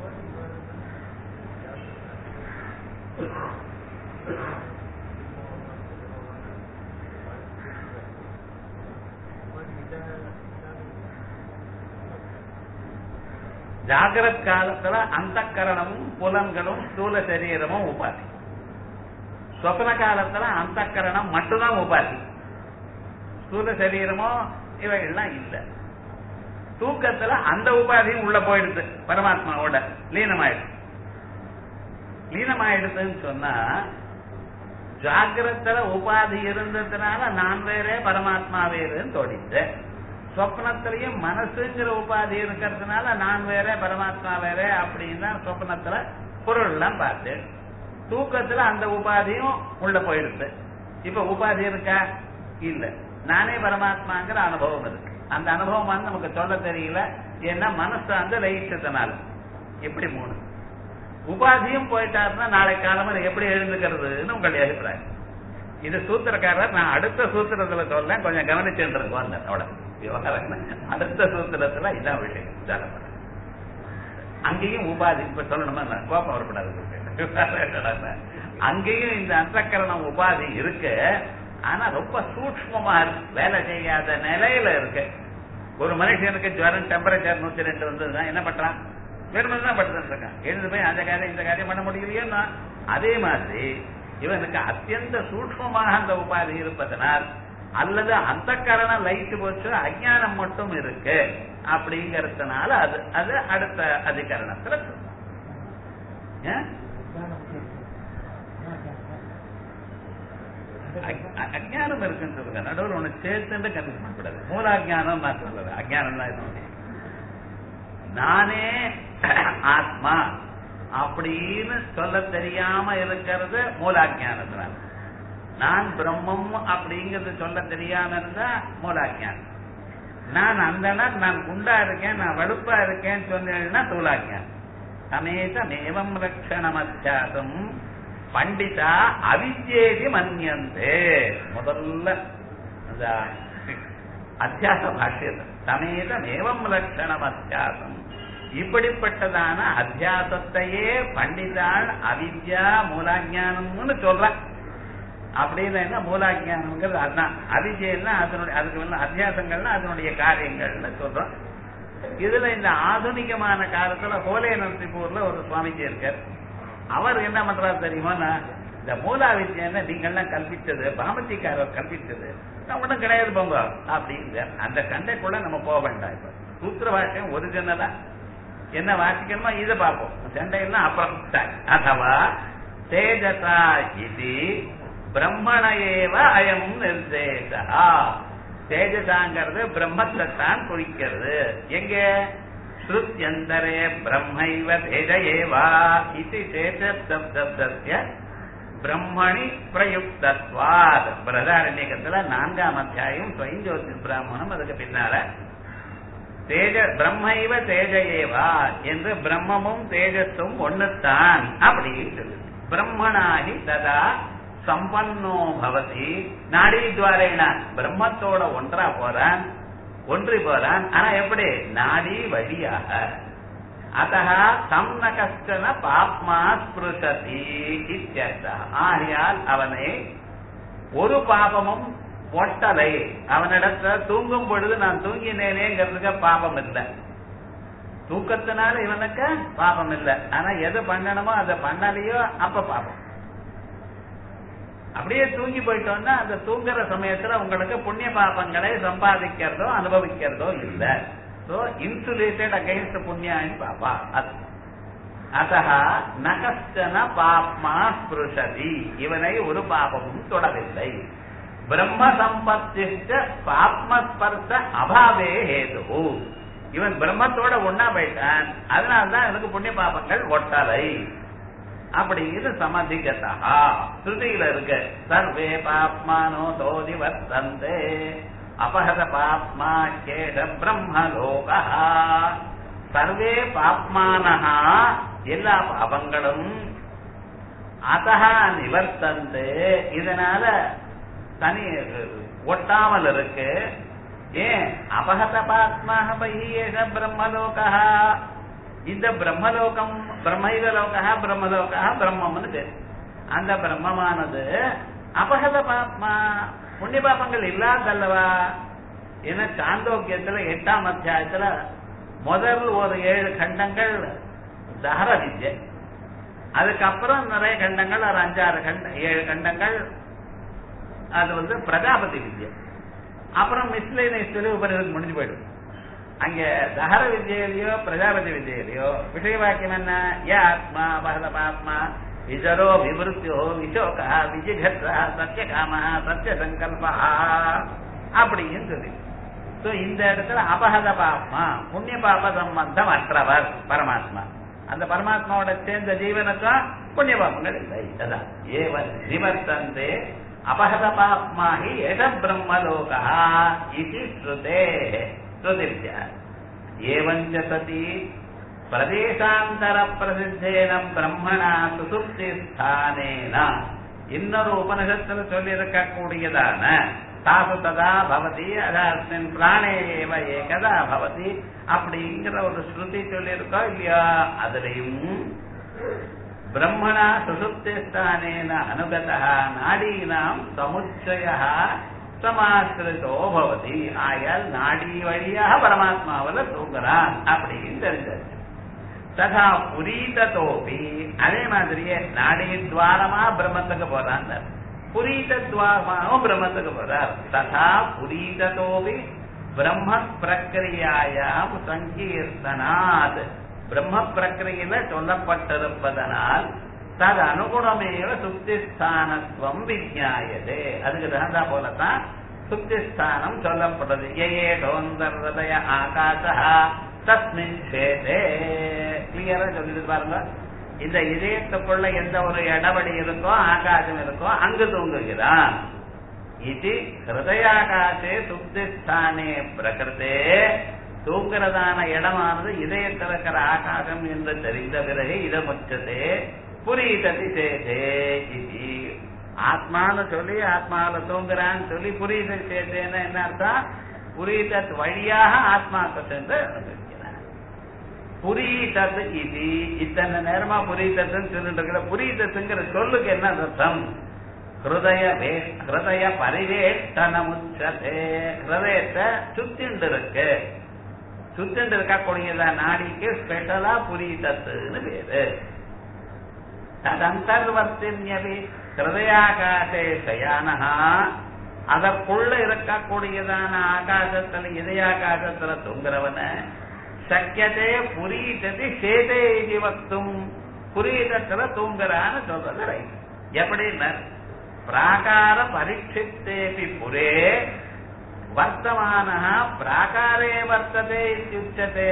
ஜாகிரத் காலத்துல அந்த கரணமும் புலன்களும் ஸ்தூல சரீரமும் உபாதி சொப்ன காலத்துல அந்த கரணம் மட்டும்தான் உபாதி ஸ்தூல சரீரமோ இவைகள்லாம் இல்ல தூக்கத்துல அந்த உபாதியும் உள்ள போயிடுது பரமாத்மாவோட லீனமாயிடுது லீனமாயிடுதுன்னு சொன்னா ஜாகிரத்துல உபாதி இருந்ததுனால நான் வேறே பரமாத்மா வேறுன்னு தோடிச்சு சொப்னத்திலையும் மனசுங்கிற உபாதி இருக்கிறதுனால நான் வேற பரமாத்மா வேற அப்படின்னு சொப்னத்துல பொருள் எல்லாம் பார்த்து தூக்கத்துல அந்த உபாதியும் உள்ள போயிடுது இப்ப உபாதி இருக்கா இல்ல நானே பரமாத்மாங்கிற அனுபவம் இருக்கு அந்த அனுபவம் வந்து நமக்கு சொல்ல தெரியல ஏன்னா மனசு வந்து லயிச்சதுனால எப்படி மூணு உபாதியும் போயிட்டாருன்னா நாளை காலமா எப்படி எழுந்துக்கிறதுன்னு உங்களுடைய அபிப்பிராயம் இது சூத்திரக்காரர் நான் அடுத்த சூத்திரத்துல சொல்றேன் கொஞ்சம் கவனிச்சுட்டு இருக்கோம் அந்த விவகாரம் அடுத்த சூத்திரத்துல இதான் விஷயம் ஜாலப்பட அங்கேயும் உபாதி இப்ப சொல்லணுமா கோபம் வரப்படாது அங்கேயும் இந்த அந்தக்கரணம் உபாதி இருக்கு ஆனா ரொம்ப சூக்மமா இருக்கு வேலை செய்யாத நிலையில இருக்கு ஒரு மனுஷனுக்கு ஜுவரம் டெம்பரேச்சர் நூத்தி ரெண்டு வந்ததுன்னா என்ன பண்றான் வெறுமனே தான் படுத்துட்டு இருக்கான் எழுந்து போய் அந்த காரியம் இந்த காரியம் பண்ண முடியலையோன்னா அதே மாதிரி இவனுக்கு அத்தியந்த சூக்மமாக அந்த உபாதி இருப்பதனால் அல்லது அந்த கரணம் லைட்டு போச்சு அஜானம் மட்டும் இருக்கு அப்படிங்கறதுனால அது அது அடுத்த அதிகரணத்துல அஜானம் இருக்குன்னு சொல்லுங்க நடுவில் ஒண்ணு சேர்த்து கன்ஃபியூஸ் பண்ணக்கூடாது மூலாஜானம் நான் சொல்றேன் அஜானம் தான் இது நானே ஆத்மா அப்படின்னு சொல்ல தெரியாம இருக்கிறது மூலாஜானத்தினால நான் பிரம்மம் அப்படிங்கறது சொல்ல தெரியாம இருந்தா மூலாஜானம் நான் அந்தனர் நான் குண்டா இருக்கேன் நான் வலுப்பா இருக்கேன்னு சொன்னேன்னா தூளாஜானம் சமேதமேவம் ரக்ஷணமத்தியாசம் பண்டிதா அவித்யேதி மன்யந்தே முதல்ல அந்த அத்தியாச பாஷ்யத்தை சமேதமேவம் லட்சணம் அத்தியாசம் இப்படிப்பட்டதான அத்தியாசத்தையே பண்டிதாள் அவித்யா மூலாஜானம்னு சொல்ற அப்படின்னு என்ன மூலாஜானம்ங்கிறது அதுதான் அவிஜயம்னா அதனுடைய அதுக்கு வந்து அத்தியாசங்கள்னா அதனுடைய காரியங்கள்னு சொல்றோம் இதுல இந்த ஆதுனிகமான காலத்துல ஹோலே நரசிபூர்ல ஒரு சுவாமிஜி இருக்கார் அவர் என்ன பண்றாரு தெரியுமா இந்த மூலா வித்யன்னு நீங்கள்லாம் கல்பிச்சது பாமத்திக்காரர் கல்பிச்சது நான் ஒண்ணும் கிடையாது போங்க அப்படிங்க அந்த சண்டைக்குள்ள நம்ம போக வேண்டாம் இப்ப சூத்திர வாக்கியம் ஒரிஜினலா என்ன வாசிக்கணுமோ இதை பார்ப்போம் சண்டையெல்லாம் அப்புறம் அதுவா தேஜசா இது பிரம்மண ஏவ அயம் நிர்தேசா தேஜசாங்கிறது பிரம்மத்தை தான் குறிக்கிறது எங்க ஸ்ருத்யந்தரே பிரம்மைவ தேஜ ஏவா இது சேஷப்தப்தப்தஸ்ய பிரம்மணி பிரயுக்தத்வாத் பிரதாரண்யகத்துல நான்காம் அத்தியாயம் ஸ்வயஞ்சோதி பிராமணம் அதுக்கு பின்னால தேஜ பிரம்மைவ தேஜ ஏவா என்று பிரம்மமும் தேஜஸும் ஒண்ணுத்தான் அப்படி சொல்லு பிரம்மனாகி ததா சம்பன்னோ பவதி நாடி துவாரேன பிரம்மத்தோட ஒன்றா போறான் ஒன்றி போறான் ஆனா எப்படி நாடி வழியாக அத்தः தம் ந கஷ்டன பாப்மா ஸ்பிருஷதி இத்தியர்த்தः ஆகையால் அவனை ஒரு பாபமும் ஒட்டலை அவனிடத்துல தூங்கும் பொழுது நான் தூங்கினேனேங்கிறதுக்கு பாபம் இல்லை தூக்கத்தினால இவனுக்கு பாபம் இல்லை ஆனா எது பண்ணணுமோ அதை பண்ணலையோ அப்ப பாபம் அப்படியே தூங்கி போயிட்டோம்னா அந்த தூங்குற சமயத்துல உங்களுக்கு புண்ணிய பாபங்களை சம்பாதிக்கிறதோ அனுபவிக்கிறதோ இல்லை சோ இன்சுலேட்டட் அகைன்ஸ்ட் புண்ணியாயின் பாபா அத்தः நகஸ்டன பாப்மா ஸ்பிருஷதி இவனை ஒரு பாபமும் தொடவில்லை பிரம்ம சம்பத்திஷ்ட பாப்மஸ்பர்ச அபாவே ஹேது இவன் பிரம்மத்தோட ஒன்னா போயிட்டான் அதனால்தான் எனக்கு புண்ணிய பாபங்கள் ஒட்டலை அப்படிங்கிறது சமதிகதா ஸ்ருதியில இருக்கு சர்வே பாப்மானோ தோதி வர்த்தந்தே அபகத பாப்மா கேஷ பிரம்மலோகா சர்வே பாப்மானஹா எல்லா பாபங்களும் அத்தகா நிவர்த்தந்து இதனால தனி ஒட்டாமல் இருக்கு ஏன் அபகத பாத்மாக பையேஷ பிரம்மலோகா இந்த பிரம்மலோகம் பிரம்மைவ லோகா பிரம்மலோகா பிரம்மம்னு பேர் அந்த பிரம்மமானது அபகத பாப்மா புண்ணிய பாபங்கள் இல்லாதல்லவா ஏன்னா சாந்தோக்கியத்துல எட்டாம் அத்தியாயத்துல முதல் ஒரு ஏழு கண்டங்கள் தஹர வித்யை அதுக்கப்புறம் நிறைய கண்டங்கள் ஒரு அஞ்சாறு கண்ட ஏழு கண்டங்கள் அது வந்து பிரஜாபதி வித்யை அப்புறம் மிஸ்லேனேஸ்வரி உபரிதம் முடிஞ்சு போயிடும் அங்க தஹர வித்யிலையோ பிரஜாபதி வித்யிலையோ விஷய வாக்கியம் என்ன ஏ ஆத்மா பகதபாத்மா விஜரோ விவருத்தியோ விசோகா விஜிகத்ரா சத்தியகாம சத்திய சங்கல்பா அப்படின்னு சொல்லி சோ இந்த இடத்துல அபகத பாப்மா புண்ணிய பாப சம்பந்தம் அற்றவர் பரமாத்மா அந்த பரமாத்மாவோட சேர்ந்த ஜீவனுக்கும் புண்ணிய பாபங்கள் இல்லை அதான் ஏவன் நிவர்த்தந்தே அபகத பாப்மா ஹி எட பிரம்மலோகா இது ஸ்ருதே ஸ்ருதித்யா ஏவஞ்ச சதி பிரதேசாந்தர பிரசித்தேன பிரம்மணா சுசுப்தி ஸ்தானேன இன்னொரு உபனிஷத்துல சொல்லி இருக்கக்கூடியதான தாசு ததா பவதி அதாஸ்மின் பிராணே ஏவ ஏகதா பவதி அப்படிங்கிற ஒரு ஸ்ருதி சொல்லியிருக்கோ இல்லையா அதுலயும் பிரம்மணா சுசுப்திஸ்தானேன அனுகதா நாடீனாம் சமுச்சய சமாசிரிதோ பவதி ஆயால் நாடி வழியாக பரமாத்மாவில தூங்குறான் அப்படின்னு தெரிஞ்சாச்சு ததா புரீதத்தோபி அதே மாதிரியே நாடி துவாரமா பிரம்மத்துக்கு போறான் புரீத துவாரமாவும் பிரம்மத்துக்கு போறார் ததா புரீதத்தோபி பிரம்ம பிரக்கிரியாயாம் சங்கீர்த்தனாத் பிரம்ம பிரக்கிரியில சொல்லப்பட்டிருப்பதனால் தது அனுகுணமேவ சுப்திஸ்தானத்துவம் விஜாயதே அதுக்கு தகுந்தா போலதான் சுப்திஸ்தானம் சொல்லப்படுறது ஏ சோந்தர் ஹதய ஆகாசா தஸ்மின் சேதே கிளியரா சொல்லிட்டு பாருங்க இந்த இதயத்துக்குள்ள எந்த ஒரு இடவெளி இருக்கோ ஆகாசம் இருக்கோ அங்கு தூங்குகிறான் இது ஹிருதயாகாசே சுப்திஸ்தானே பிரகிருத்தே தூங்குறதான இடமானது இதயத்தில் இருக்கிற ஆகாசம் என்று தெரிந்த பிறகு இதமுச்சதே புரியுததி சேதே இது ஆத்மான்னு சொல்லி ஆத்மாவில தூங்குறான்னு சொல்லி புரியுதல் சேதேன்னு என்ன அர்த்தம் புரியுதத் வழியாக ஆத்மாக்கு சென்று அனுபவிக்கிறார் புரியுதத் இது இத்தனை நேரமா புரியுதத்துன்னு சொல்லிட்டு இருக்கிற புரியுதத்துங்கிற சொல்லுக்கு என்ன அர்த்தம் ஹிருதய வே- ஹிருதய பரிவேஷ்டனமுச்சதே ஹிருதயத்தை சுத்திண்டு இருக்கு சுத்திண்டு இருக்கக்கூடியத நாடிக்கு ஸ்பெஷலா புரியுதத்துன்னு பேரு ததந்தர்வர்த்தின்யபி ஹிருதயாகாசே சயானஹா அதற்குள்ள இருக்கக்கூடியதான ஆகாசத்துல இதயாகாசத்துல தூங்குறவன சக்கியதே புரீததி சேதே இது வக்தும் புரீதத்துல தூங்குறான்னு சொல்றது ரைட் எப்படின்னா பிராகார பரீட்சித்தேபி புரே வர்த்தமான பிராகாரே வர்த்ததே இத்தியுச்சதே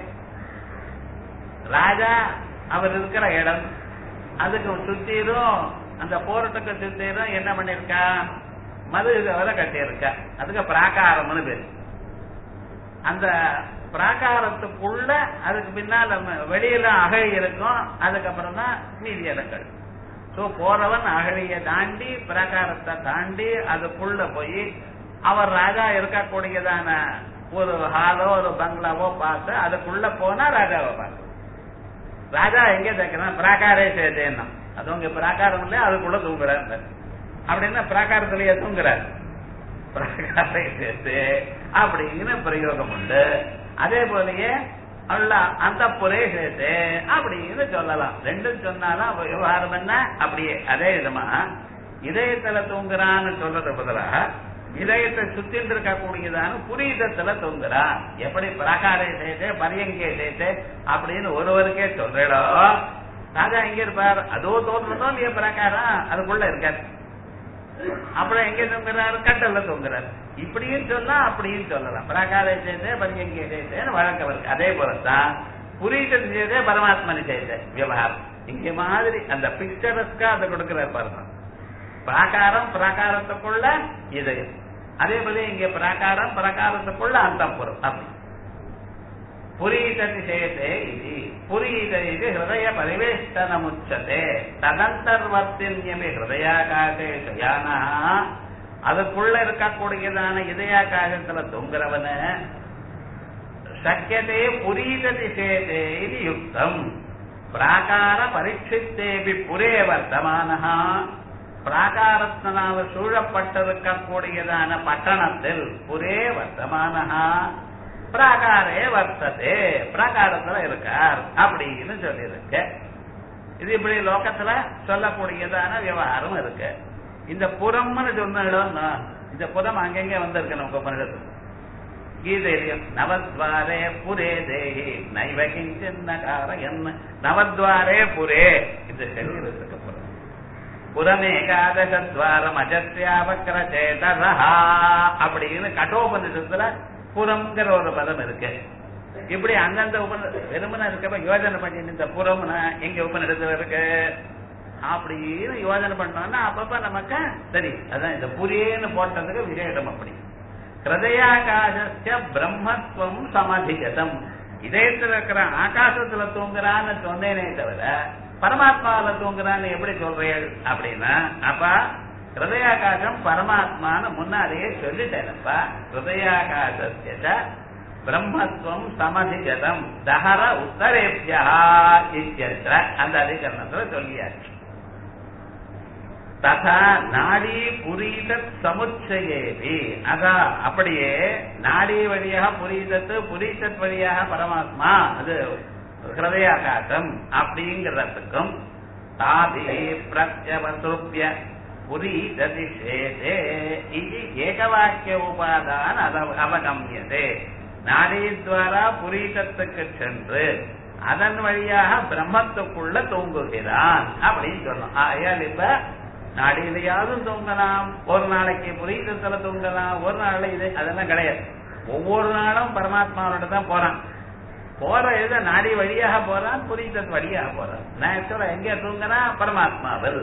ராஜா அவர் இருக்கிற இடம் அதுக்கு சுத்திரும் அந்த போராட்டத்தை சுத்திரும் என்ன பண்ணிருக்கா மது வரை கட்டியிருக்கா அதுக்கு பிராகாரம்னு பேரு அந்த பிராகாரத்துக்குள்ள அதுக்கு பின்னால ம- வெளியில அகழி இருக்கும் அதுக்கப்புறம் தான் மீதி இடங்கள் சோ போறவன் அகழிய தாண்டி பிராகாரத்தை தாண்டி அதுக்குள்ள போய் அவர் ராஜா இருக்கக்கூடியதான ஒரு ஹாலோ ஒரு பங்களாவோ பார்த்து அதுக்குள்ள போனா ராஜாவை பார்க்க ராஜா எங்க தைக்கிறான் பிராகாரே சேர்த்தேன்னா அது உங்க பிராகாரம் இல்ல அதுக்குள்ள தூங்குறாரு அப்படின்னா பிராகாரத்திலேயே தூங்குறாரு பிராகாரை சேர்த்து அப்படிங்கிற பிரயோகம் உண்டு அதே போலயே அல்ல அந்த புரே சேர்த்து அப்படின்னு சொல்லலாம் ரெண்டும் சொன்னாலும் விவகாரம் என்ன அப்படியே அதே விதமா இதயத்துல தூங்குறான்னு சொல்றது பதிலா இதயத்தை சுத்தின்னு இருக்கக்கூடியதான புரியுதத்துல தூங்குறான் எப்படி பிரகாரை சேர்த்து பரியங்கே சேர்த்து அப்படின்னு ஒருவருக்கே சொல்றோ ராஜா எங்க இருப்பார் அதோ தோன்றதோ இல்லையா பிரகாரம் அதுக்குள்ள இருக்காரு அப்புறம் எங்க தூங்குறாரு கட்டல்ல தூங்குறாரு இப்படியும் சொல்லலாம் அப்படியும் சொல்லலாம் பிரகாரை சேர்த்து பரியங்கே சேர்த்தேன்னு வழக்கம் இருக்கு அதே போலதான் புரியுதல் செய்தே பரமாத்மனி செய்த விவகாரம் இங்க மாதிரி அந்த பிக்சரஸ்கா அதை கொடுக்கிறார் பாருங்க பிராகாரம் பிராகாரத்துக்குள்ள இதயம் அதே போல இங்க பிராகாரம் பிராகாரத்துக்குள்ள அந்தப்புறம் அப்படி புரீததி சேதே இது புரீத இது ஹிருதய பரிவேஷ்டனமுச்சதே ததந்தர்வர்த்தின்யமே ஹிருதயாகாசே சயானா அதுக்குள்ள இருக்கக்கூடியதான இதயாகாசத்துல தூங்குறவன சக்கியதே புரீததி சேதே இது யுக்தம் பிராகார பரீட்சித்தேபி புரே வர்த்தமானஹா பிராகாரத்தினால சூழப்பட்டிருக்கக்கூடியதான பட்டணத்தில் புரே வர்த்தமானஹா பிராகாரே வர்த்ததே பிராகாரத்துல இருக்கார் அப்படின்னு சொல்லியிருக்கு இது இப்படி லோகத்துல சொல்லக்கூடியதான விவகாரம் இருக்கு இந்த புறம்னு சொன்னோம் இந்த புறம் அங்கங்க வந்திருக்கு நமக்கு உபனிடத்துல கீதையிலும் நவத்வாரே புரே தேகி நைவ கிஞ்சின்னகார என்ன நவத்வாரே புரே இந்த சரீரத்துக்கு புறம் புறமேகாதசத்வாரம் அஜஸ்யாவக்கர சேதரஹா அப்படின்னு கட்டோபனிஷத்துல புறம்ங்கிற ஒரு பதம் இருக்கு இப்படி அந்தந்த உபன வெறுமன இருக்கப்ப யோஜனை பண்ணிட்டு இந்த புறம்னா எங்க உபநிடத்துல இருக்கு அப்படின்னு யோஜனை பண்ணோம்னா அப்பப்ப நமக்கு சரி அதான் இந்த புரியேன்னு போட்டதுக்கு விசேஷம் அப்படி ஹிருதயாகாசஸ்ய பிரம்மத்துவம் சமதிகதம் இதயத்துல இருக்கிற ஆகாசத்துல தூங்குறான்னு சொன்னேனே தவிர பரமாத்மாவில தூங்குறான்னு எப்படி சொல்றீர்கள் அப்படின்னா அப்ப ஹிருதயாகாசம் பரமாத்மான்னு முன்னாடியே சொல்லிட்டேனப்பா ஹிருதயாகாசஸ்ய பிரம்மத்துவம் சமதிகதம் தஹர உத்தரேபியா இத்தியற்ற அந்த அதிகரணத்துல சொல்லியாச்சு ததா நாடி புரீதத் சமுச்சயேபி அதான் அப்படியே நாடி வழியாக புரீதத்து புரீதத் வழியாக பரமாத்மா அது ஹிருதயாகாசம் அப்படிங்கிறதுக்கும் தாபி பிரத்யவசுபிய புரீததி சேதே இது ஏகவாக்கிய உபாதான் அத- அவகமியதே நாடித்வாரா புரீதத்துக்கு சென்று அதன் வழியாக பிரம்மத்துக்குள்ள தூங்குகிறான் அப்படின்னு சொல்லலாம் ஆயால் இப்ப நாடியிலையாவது தூங்கலாம் ஒரு நாளைக்கு புரீதத்துல தூங்கலாம் ஒரு நாள் இது அதெல்லாம் கிடையாது ஒவ்வொரு நாளும் பரமாத்மாவோட தான் போறான் போற இது நாடி வழியாக போறான் புரீதத் வழியாக போறான் நேச்சுரல் எங்க தூங்கினா பரமாத்மாவில்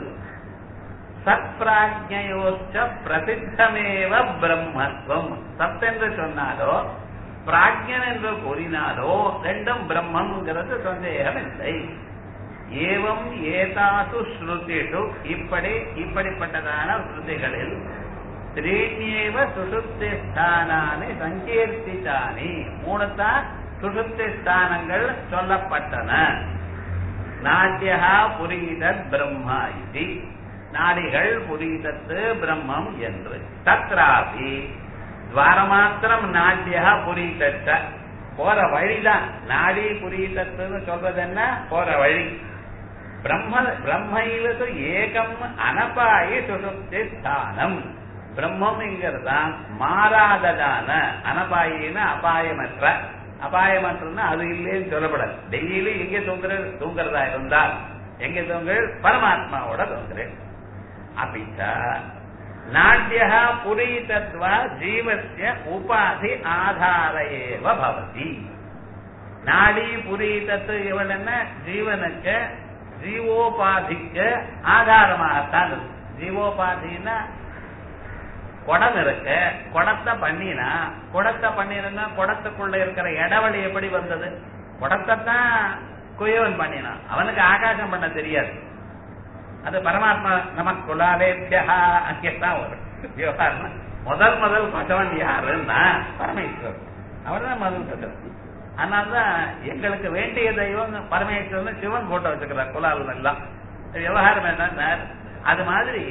சத்பிராஜ்யோச்ச பிரசித்தமேவ பிரம்மத்துவம் சத் என்று சொன்னாலோ பிராஜ்யன் என்று கூறினாலோ ரெண்டும் பிரம்மங்கிறது சந்தேகம் இல்லை ஏவம் ஏதாசு ஸ்ருதிஷு இப்படி இப்படிப்பட்டதான ஸ்ருதிகளில் திரீண்யேவ சுசுப்தி ஸ்தானானி சங்கீர்த்தித்தானி மூணுத்தான் சுசுப்தி ஸ்தானங்கள் சொல்லப்பட்டன நாட்டியா புரீதத் பிரம்மா இது நாடிகள் புரீதத்து பிரம்மம் என்று தத்ராபி துவாரமாத்திரம் நாட்டியா புரீதத்த போற வழிதான் நாடி புரீதத்துன்னு சொல்றது என்ன போற வழி பிரம்ம பிரம்மைவது ஏகம் அனபாயி சுசுப்தி ஸ்தானம் பிரம்மம்ங்கிறதுதான் மாறாததான அனபாயின்னு அபாயமற்ற அபாயமற்றன்னா அது இல்லைன்னு சொல்லப்படாது டெய்லி எங்க தூங்குற தூங்குறதா இருந்தால் எங்க தூங்குற பரமாத்மாவோட தூங்குறேன் அப்படிச்ச நாட்டிய புரீதத்வா ஜீவசிய உபாதி ஆதார ஏவ பவதி நாடி புரீதத்து இவன் என்ன ஜீவனுக்கு ஜீவோபாதிக்கு ஆதாரமாகத்தான் இருக்கு ஜீவோபாதின்னா குடம் இருக்கு குடத்தை பண்ணினா குடத்தை பண்ணினா குடத்துக்குள்ள இருக்கிற இடவெளி எப்படி வந்தது குடத்தை தான் குயவன் பண்ணினான் அவனுக்கு ஆகாசம் பண்ண தெரியாது அது பரமாத்மா நமக்கு குலாலேபியா அங்கேதான் வரும் விவகாரம் முதல் முதல் பகவன் யாருன்னா பரமேஸ்வரன் அவர் தான் முதல் பகவன் அதனாலதான் எங்களுக்கு வேண்டிய தெய்வம் பரமேஸ்வரன் சிவன் போட்டோ வச்சுக்கிறார் குலால் எல்லாம் விவகாரம் என்னன்னா அது மாதிரி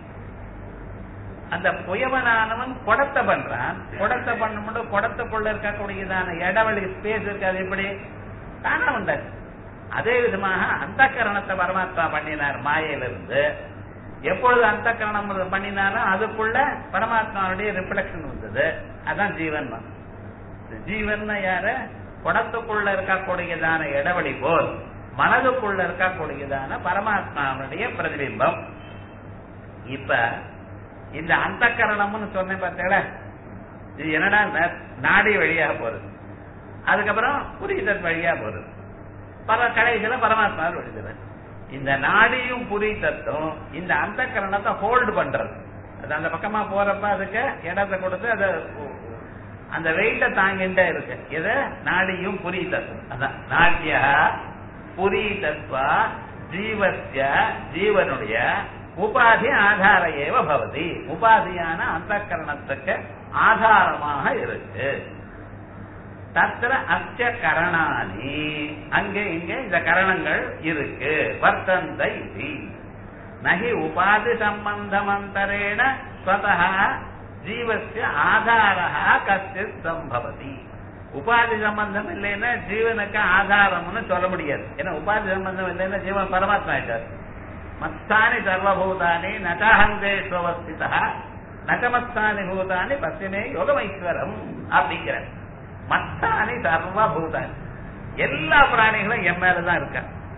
அந்த புயவனானவன் குடத்தை பண்றான் குடத்தை பண்ணும்போது குடத்துக்குள்ள இருக்கக்கூடியதான இடவெளி ஸ்பேஸ் இருக்கு அது எப்படி தானே உண்டாச்சு அதே விதமாக அந்த கரணத்தை பரமாத்மா பண்ணினார் மாயிலிருந்து எப்பொழுது அந்த கரணம் பண்ணினாலும் அதுக்குள்ள பரமாத்மாவுடைய ரிஃப்ளெக்ஷன் வந்தது அதான் ஜீவன் ஜீவன் யாரு குடத்துக்குள்ள இருக்கக்கூடியதான இடவெளி போல் மனதுக்குள்ள இருக்கக்கூடியதான பரமாத்மாவுடைய பிரதிபிம்பம் இப்ப இந்த அந்த கரணம்னு சொன்னேன் பார்த்தீங்களா இது என்னடா நாடி வழியா போறது அதுக்கப்புறம் புரிதல் வழியா போறது பல கடைசியில பரமாத்மா எழுதுறது இந்த நாடியும் புரிதத்தும் இந்த அந்த கரணத்தை ஹோல்டு பண்றது அது அந்த பக்கமா போறப்ப அதுக்கு இடத்தை கொடுத்து அதை அந்த வெயிட்ட தாங்கிட்டே இருக்கு எது நாடியும் புரிதத்துவம் அதான் நாட்டிய புரிதத்வா ஜீவசிய ஜீவனுடைய உபாதி ஆதார ஏவ பவதி உபாதியான அந்த கரணத்துக்கு ஆதாரமாக இருக்கு தத்திர அச்ச கரணானி அங்கே இங்கே இந்த கரணங்கள் இருக்கு வர்த்தந்த இது நகி உபாதி சம்பந்தமந்தரேண ஸ்வதா ஜீவசிய ஆதாரா கச்சித் சம்பவதி உபாதி சம்பந்தம் இல்லைன்னா ஜீவனுக்கு ஆதாரம்னு சொல்ல முடியாது ஏன்னா உபாதி சம்பந்தம் இல்லைன்னா ஜீவன் பரமாத்மா ஆயிட்டார் மத்தானி சர்வபூதானி நகாஹங்கேஸ்வஸ்திதா நகமத்தானி பூதானி பசிமே யோகமைஸ்வரம் அப்படிங்கிற மத்தானி சர்வபூதானி எல்லா பிராணிகளும் என் மேலதான் இருக்க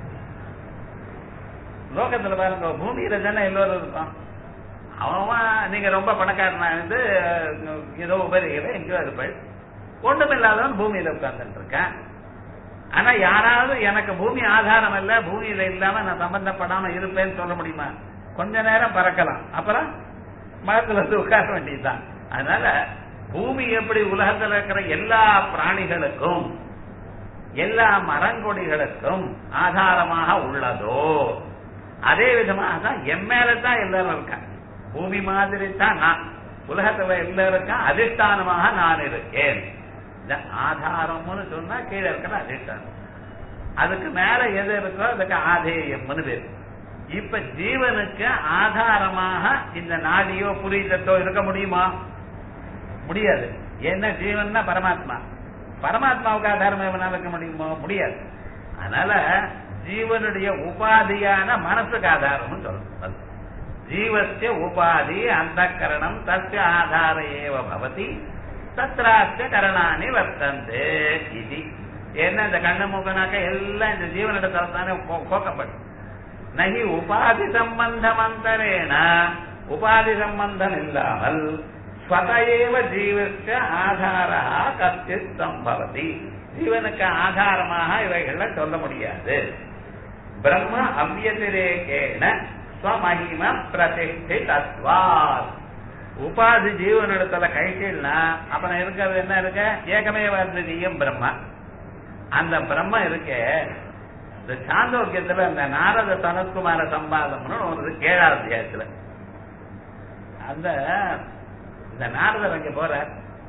லோகத்துல பாருங்க பூமியில தானே எல்லோரும் இருக்கும் அவன் நீங்க ரொம்ப பணக்காரனா இருந்து ஏதோ உபரிகளை எங்கேயோ இருப்பாள் ஒண்ணுமில்லாதவன் பூமியில உட்கார்ந்துட்டு இருக்கேன் ஆனா யாராவது எனக்கு பூமி ஆதாரம் இல்ல பூமியில இல்லாம நான் சம்பந்தப்படாம இருப்பேன்னு சொல்ல முடியுமா கொஞ்ச நேரம் பறக்கலாம் அப்புறம் மரத்துல வந்து உட்கார வேண்டியதுதான் அதனால பூமி எப்படி உலகத்துல இருக்கிற எல்லா பிராணிகளுக்கும் எல்லா மரங்கொடிகளுக்கும் ஆதாரமாக உள்ளதோ அதே விதமாக தான் என் மேலதான் எல்லாரும் இருக்கேன் பூமி மாதிரி தான் நான் உலகத்துல எல்லாருக்கும் அதிஷ்டானமாக நான் இருக்கேன் இந்த ஆதாரம்னு சொன்னா கீழே இருக்கிற அதிஷ்டானம் அதுக்கு மேல எது இருக்கோ அதுக்கு ஆதேயம்னு பேர் இப்ப ஜீவனுக்கு ஆதாரமாக இந்த நாடியோ புரிதத்தோ இருக்க முடியுமா முடியாது என்ன ஜீவன்னா பரமாத்மா பரமாத்மாவுக்கு ஆதாரம் எவனால இருக்க முடியுமோ முடியாது அதனால ஜீவனுடைய உபாதியான மனசுக்கு ஆதாரம்னு சொல்லணும் ஜீவசிய உபாதி அந்த கரணம் தஸ்ய ஆதார ஏவ பவதி தத்ராஸ்ய கரணானி வர்த்தந்தே இது என்ன இந்த கண்ணு மூக்கனாக்க எல்லாம் இந்த ஜீவனிடத்துல தானே கோக்கப்படும் நகி உபாதி சம்பந்தம் அந்தரேன உபாதி சம்பந்தம் இல்லாமல் ஸ்வதேவ ஜீவஸ்ய ஆதாரா கச்சித் சம்பவதி ஜீவனுக்கு ஆதாரமாக இவைகளை சொல்ல முடியாது பிரம்ம அவ்யதிரேகேன ஸ்வமகிம பிரதிஷ்டிதத்வாத் உபாதி ஜீவனிடத்துல கைட்டீழ்னா அப்புறம் இருக்கிறது என்ன இருக்க ஏகமே வாத்தியம் பிரம்மா அந்த பிரம்ம இருக்கே இந்த சாந்தோக்கியத்துல இந்த நாரத சனத்குமார சம்பாதம்னு ஒரு இருக்கு, ஏழாவது அத்தியாயத்துல அந்த இந்த நாரதர் அங்க போற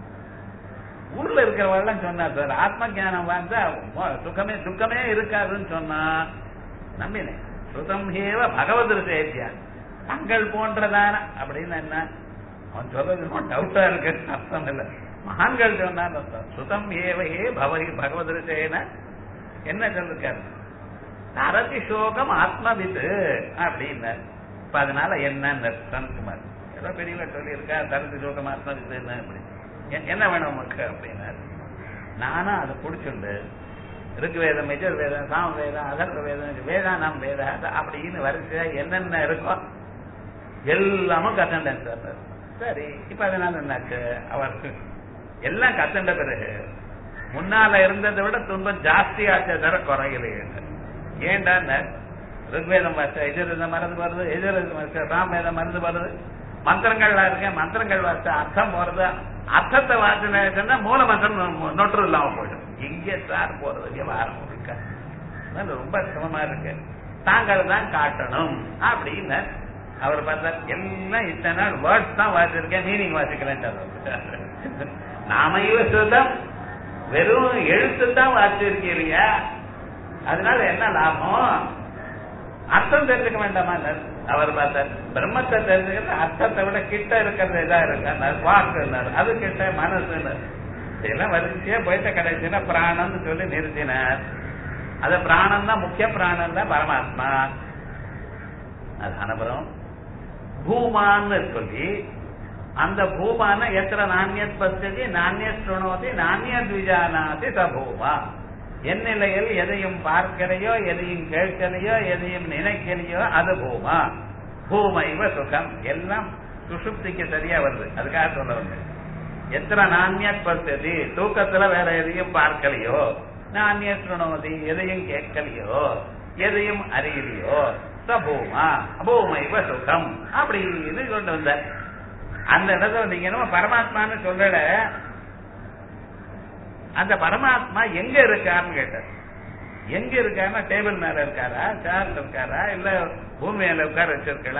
ஊர்ல இருக்கிறவெல்லாம் சொன்னா சார் ஆத்ம ஞானம் வாழ்ந்தா மோ- சுகமே துக்கமே இருக்காதுன்னு சொன்னா நம்பினேன் சுதம் ஹேவ பகவத் சேத்தியா தங்கள் போன்றதான அப்படின்னு என்ன அவன் சொல்றது டவுட்டா இருக்கு அர்த்தம் இல்ல மகான்கள் சொன்னான்னு அர்த்தம் சுதம் ஏவையே பவகி பகவத் ரிசேன என்ன சொல்லிருக்காரு தரதி சோகம் ஆத்மவித்து அப்படின்னு இப்ப அதனால என்ன சனத்குமார் ஏதோ பெரியவர் சொல்லியிருக்கா தரதி சோகம் ஆத்மவித்து என்ன அப்படி எ- என்ன வேணும் உமக்கு அப்படின்னாரு நானும் அதை பிடிச்சுண்டு ருக்வேதம் யஜுர் வேதம் சாம வேதம் அதர்வ வேதம் வேதானம் வேத அப்படின்னு வரிசையா என்னென்ன இருக்கோ எல்லாமும் கத்தண்டேன் சார் சரி இப்ப அதனால என்னாச்சு அவருக்கு எல்லாம் கத்தண்ட பிறகு முன்னால இருந்ததை விட துன்பம் ஜாஸ்தி ஆச்சே தர குறையிலையே ஏன்டா ருக்வேதம் வாச எதிர்வேதம் மறந்து வருது எதிர்வேதம் வாச ராமவேதம் மறந்து வருது மந்திரங்கள்லாம் இருக்கு மந்திரங்கள் வாச அர்த்தம் போறது அர்த்தத்தை வாசினா மூல மந்திரம் நொ- நொற்று இல்லாம போயிடும் எங்கே சார் போறது விவகாரம் இருக்க அதனால ரொம்ப சிரமமா இருக்கு தாங்கள் தான் காட்டணும் அப்படின்னு அவர் பார்த்தார் எல்லாம் இத்தனை நாள் வேர்ட்ஸ் தான் வாசிச்சிருக்கேன் மீனிங் வாசிக்கிறேன் நாம சுத்தம் வெறும் எழுத்து தான் வாசிச்சிருக்கீங்க அதனால என்ன லாபம் அர்த்தம் தெரிஞ்சுக்க வேண்டாமா அவர் பார்த்தார் பிரம்மத்தை தெரிஞ்சுக்கிறது அர்த்தத்தை விட கிட்ட இருக்கிறது இதா இருக்கு வாக்கு அது கிட்ட மனசு இதெல்லாம் வரிசையா போயிட்ட கடைசினா பிராணம்னு சொல்லி நிறுத்தினார் அது பிராணம் தான் முக்கிய பிராணம் தான் பரமாத்மா அது அனுபவம் பூமான்னு சொல்லி அந்த பூமான எத்தனை நானியத் பசதி நானியத் சுணோதி நானியத் விஜானாதி ச பூமா என் நிலையில் எதையும் பார்க்கலையோ எதையும் கேட்கலையோ எதையும் நினைக்கலையோ அது பூமா பூமைவ சுகம் எல்லாம் சுசுப்திக்கு சரியா வருது அதுக்காக சொல்ல வந்தேன் எத்தனை நானியத் பசதி தூக்கத்துல வேற எதையும் பார்க்கலையோ நானிய சுணோதி எதையும் கேட்கலையோ எதையும் அறியலையோ சபூமா அபூமைவ சுகம் அப்படின்னு கொண்டு வந்த அந்த இடத்துல நீங்க என்னமோ பரமாத்மான்னு சொல்லல அந்த பரமாத்மா எங்க இருக்காருன்னு கேட்டார் எங்க இருக்காருன்னா டேபிள் மேல இருக்காரா சேர்ல இருக்காரா இல்ல பூமி மேல உட்கார வச்சிருக்கா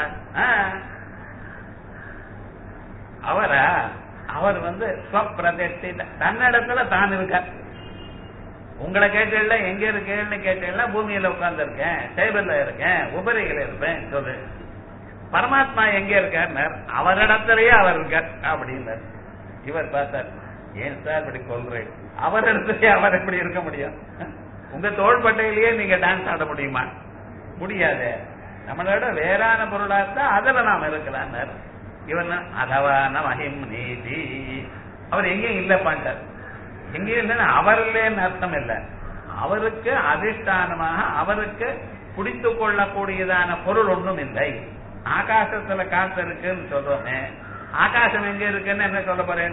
அவரா அவர் வந்து ஸ்வப்பிரதிஷ்டி தன்னிடத்துல தான் இருக்கார் உங்களை கேட்டீங்கள எங்க இருக்கேன்னு கேட்டீங்களா பூமியில உட்கார்ந்து இருக்கேன் டேபிள்ல இருக்கேன் உபரிகள் இருப்பேன் சொல்லு பரமாத்மா எங்க இருக்கார் அவரிடத்திலேயே அவர் இருக்கார் அப்படின்னார் இவர் பார்த்தார் ஏன் சார் இப்படி கொள்றேன் அவரிடத்திலேயே அவர் எப்படி இருக்க முடியும் உங்க தோள்பட்டையிலேயே நீங்க டான்ஸ் ஆட முடியுமா முடியாது நம்மளோட வேறான பொருளா இருந்தா அதுல நாம இருக்கலாம் இவன் அதவான மகிம் நீதி அவர் எங்கேயும் இல்ல பாண்டார் எங்கேயும் இல்லைன்னு அவர் இல்லைன்னு அர்த்தம் இல்ல அவருக்கு அதிஷ்டானமாக அவருக்கு பிடித்து கொள்ளக்கூடியதான பொருள் ஒன்றும் இல்லை ஆகாசத்துல காத்து இருக்குன்னு சொல்றோமே ஆகாசம் எங்க இருக்குன்னு என்ன சொல்ல போறேன்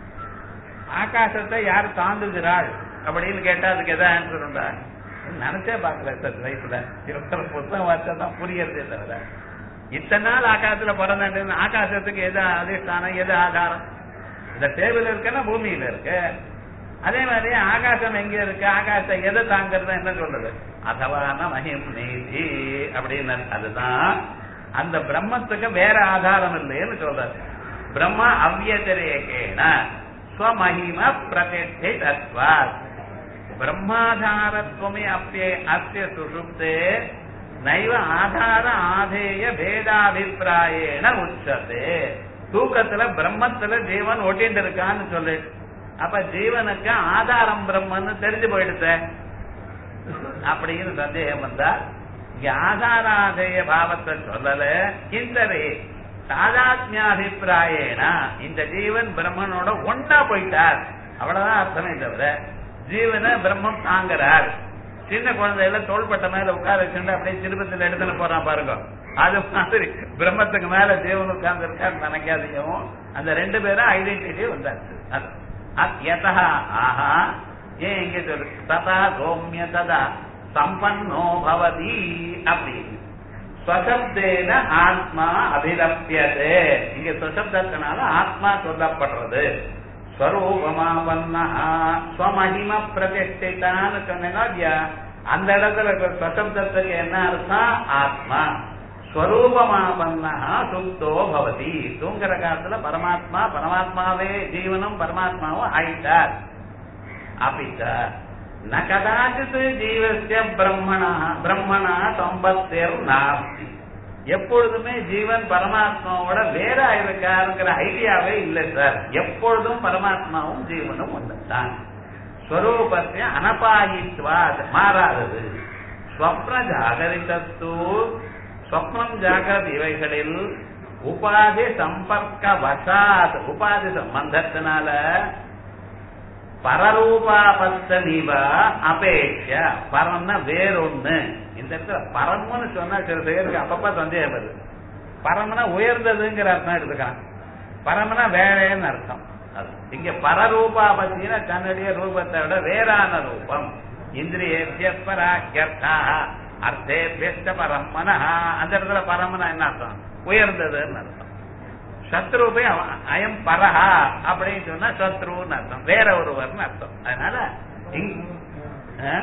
ஆகாசத்தை யார் தாண்டுகிறாள் அப்படின்னு கேட்டா அதுக்கு எதாவது ஆன்சர் உண்டா நினைச்சே பார்க்கல சார் லைஃப்ல இருக்கிற புத்தகம் வார்த்தை தான் புரியறதே தவிர இத்தனை நாள் ஆகாசத்துல பிறந்தேன் ஆகாசத்துக்கு எது அதிஷ்டானம் எது ஆதாரம் இந்த டேபிள் இருக்குன்னா பூமியில இருக்கு அதே மாதிரி ஆகாசம் எங்க இருக்கு ஆகாசம் எதை தாங்கிறது என்ன சொல்றது அதவான மகிம் நீதி அப்படின்னு அதுதான் அந்த பிரம்மத்துக்கு வேற ஆதாரம் இல்லைன்னு சொல்றாரு பிரம்ம அவ்யதிரேகேன ஸ்வமகிம பிரதிஷ்டை தத்வாத் பிரம்மாதாரத்வமே அப்பிய அஸ்ய சுஷுப்தே நைவ ஆதார ஆதேய பேதாபிப்பிராயேன உச்சதே தூக்கத்துல பிரம்மத்துல ஜீவன் ஒட்டிட்டு இருக்கான்னு சொல்லு அப்ப ஜீவனுக்கு ஆதாரம் பிரம்மன்னு தெரிஞ்சு போயிடுத்த அப்படின்னு சந்தேகம் வந்தா இங்க ஆதாராதேய பாவத்தை சொல்லல கிந்தரே சாதாத்மியாபிப்பிராயேனா இந்த ஜீவன் பிரம்மனோட ஒன்னா போயிட்டார் அவ்வளவுதான் அர்த்தமே தவிர ஜீவனை பிரம்மம் தாங்குறார் சின்ன குழந்தையில தோள்பட்ட மேல உட்கார வச்சுட்டு அப்படியே திருப்பத்தில் எடுத்துன்னு போறான் பாருங்க அது மாதிரி பிரம்மத்துக்கு மேல ஜீவன் உட்கார்ந்து இருக்காரு நினைக்காதையும் அந்த ரெண்டு பேரும் ஐடென்டிட்டி வந்தாச்சு அது- அது யதா ஆஹா ஏன் இங்க சொல்லு ததா சோம்ய ததா சம்பன்னோ பவதி அப்படின்னு ஸ்வசப்தேன ஆத்மா அபிலப்பியதே இங்க ஸ்வசப்தத்தினால ஆத்மா சொல்லப்படுறது ஸ்வரூபமாவன்னா ஸ்வமகிம பிரதிஷ்டிதான்னு சொன்னேன்னா இல்லையா அந்த இடத்துல இருக்கிற ஸ்வசப்தத்துக்கு என்ன அர்த்தம் ஆத்மா ஸ்வரூபமாபன்னா சுப்தோ பவதி தூங்குற காலத்துல பரமாத்மா பரமாத்மாவே ஜீவனும் பரமாத்மாவும் ஆயிட்டார் அப்பிச்ச ந கதாச்சித் ஜீவசிய பிரம்மணா பிரம்மணா சம்பத்தேர் நாஸ்தி எப்பொழுதுமே ஜீவன் பரமாத்மாவோட வேற இருக்காருங்கிற ஐடியாவே இல்லை சார் எப்பொழுதும் பரமாத்மாவும் ஜீவனும் ஒன்றுதான் ஸ்வரூபத்தை அனபாயித்வா மாறாதது ஸ்வப்ன ஜாகரிதத்து ஸ்வப்னம் ஜாகிரத இவைகளில் உபாதி சம்பர்க்க வசாத் உபாதி சம்பந்தத்தினால பரரூபாபத்தனிவ அபேட்ச பரம்னா வேறொன்னு இந்த இடத்துல பரம்னு சொன்னா சில பேருக்கு அப்பப்ப சந்தேகம் வருது பரம்னா உயர்ந்ததுங்கிற அர்த்தம் எடுத்துக்கலாம் பரம்னா வேறேன்னு அர்த்தம் அது. இங்க பரரூபாபத்தின தன்னுடைய ரூபத்தை விட வேறான ரூபம் இந்திரியேபிய பராக்கியர்த்தா அர்த்தேபியஸ்ட பரம் மனஹா அந்த இடத்துல பரம்னா என்ன அர்த்தம் உயர்ந்ததுன்னு அர்த்தம் சத்ருபே அயம் பரஹா அப்படின்னு சொன்னா சத்ருன்னு அர்த்தம் வேற ஒருவர்னு அர்த்தம் அதனால இங்- ஆ?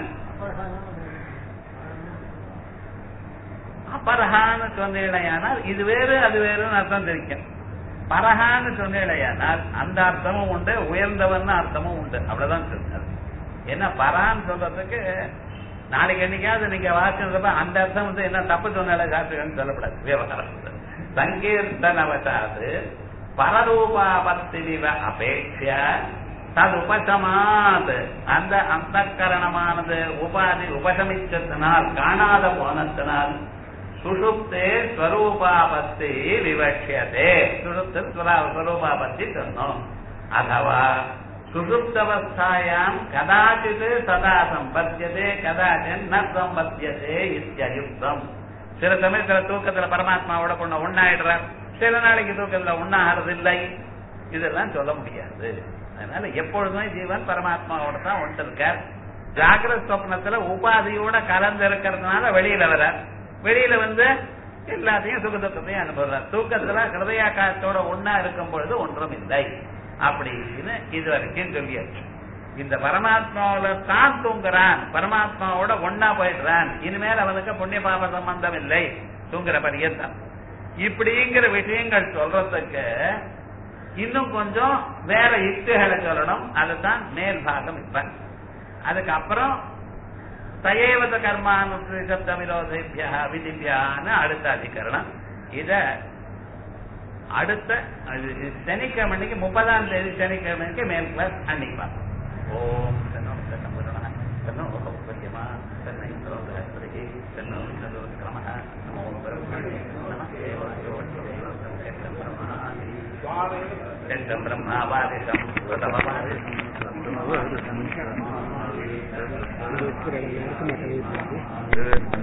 அபரஹான்னு சொன்னீழையானால் இது வேறு அது வேறுன்னு அர்த்தம் தெரியும் பரஹான்னு சொன்னீழையானால் அந்த அர்த்தமும் உண்டு உயர்ந்தவன் அர்த்தமும் உண்டு அவ்வளவுதான் சொன்னார் என்ன பரான்னு சொல்றதுக்கு நாளைக்கு என்னைக்காவது நீங்க வாசிக்கிறப்ப அந்த அர்த்தம் வந்து என்ன தப்பு சொன்னால சாஸ்திரம்னு சொல்லப்படாது விவகாரம் சங்கீர்த்தனவசாது பரரூபாபத்திரிவ அபேட்ச தது உபசமாத் அந்த அந்த கரணமானது உபாதி உபசமிச்சத்தினால் காணாத போனத்தினால் சுஷுப்தே ஸ்வரூபாபத்தி விவட்சியதே சுஷுப்து ஸ்வரூபாபத்தி சொன்னோம் அதவா சுஷுப்தவஸ்தாயாம் கதாச்சித் சதா சம்பத்தியதே கதாச்சித் ந சம்பத்தியதே இத்தியுக்தம் சில சமயத்துல தூக்கத்துல பரமாத்மாவோட கொண்ட ஒன்னாயிடுறார் சில நாளைக்கு தூக்கத்துல ஒன்னாகிறது இல்லை இதெல்லாம் சொல்ல முடியாது அதனால எப்பொழுதுமே ஜீவன் பரமாத்மாவோட தான் ஒன்று இருக்கார் ஜாகிரத சொப்னத்துல உபாதியோட கலந்து இருக்கிறதுனால வெளியில வர வெளியில வந்து எல்லாத்தையும் சுக துக்கத்தையும் அனுபவம் தூக்கத்துல ஹிருதயாக்காரத்தோட ஒன்னா இருக்கும் பொழுது ஒன்றும் இல்லை அப்படின்னு இது வரைக்கும் சொல்லியாச்சு இந்த பரமாத்மாவில தான் தூங்குறான் பரமாத்மாவோட ஒன்னா போயிடுறான் இனிமேல் அவனுக்கு புண்ணிய பாப சம்பந்தம் இல்லை தூங்குற பரியந்தம் இப்படிங்கிற விஷயங்கள் சொல்றதுக்கு இன்னும் கொஞ்சம் வேற யுக்திகளை சொல்லணும் அதுதான் மேல் பாகம் இப்ப அதுக்கப்புறம் தயேவத கர்மானுசப்த விரோதேபியா விதிபியான்னு அடுத்த அதிகரணம் இத அடுத்த அது சனிக்கிழமைக்கு முப்பதாம் தேதி சனிக்கிழமைக்கு மேல் கிளாஸ் அன்னைக்கு பார்ப்போம் ஓம் தன்னோ தன்னம் வருண தன்னோ பரியமா தன்னை சரோதரி தன்னோ தன்னோ கிரம நமோ பிரம்மணே நம தேவாயோ பிரம்மாதி பிரம்மாவாதிசம் பிரதமவாதிசம் இருபத்தி ரெண்டு நேரத்துக்கு மட்டும்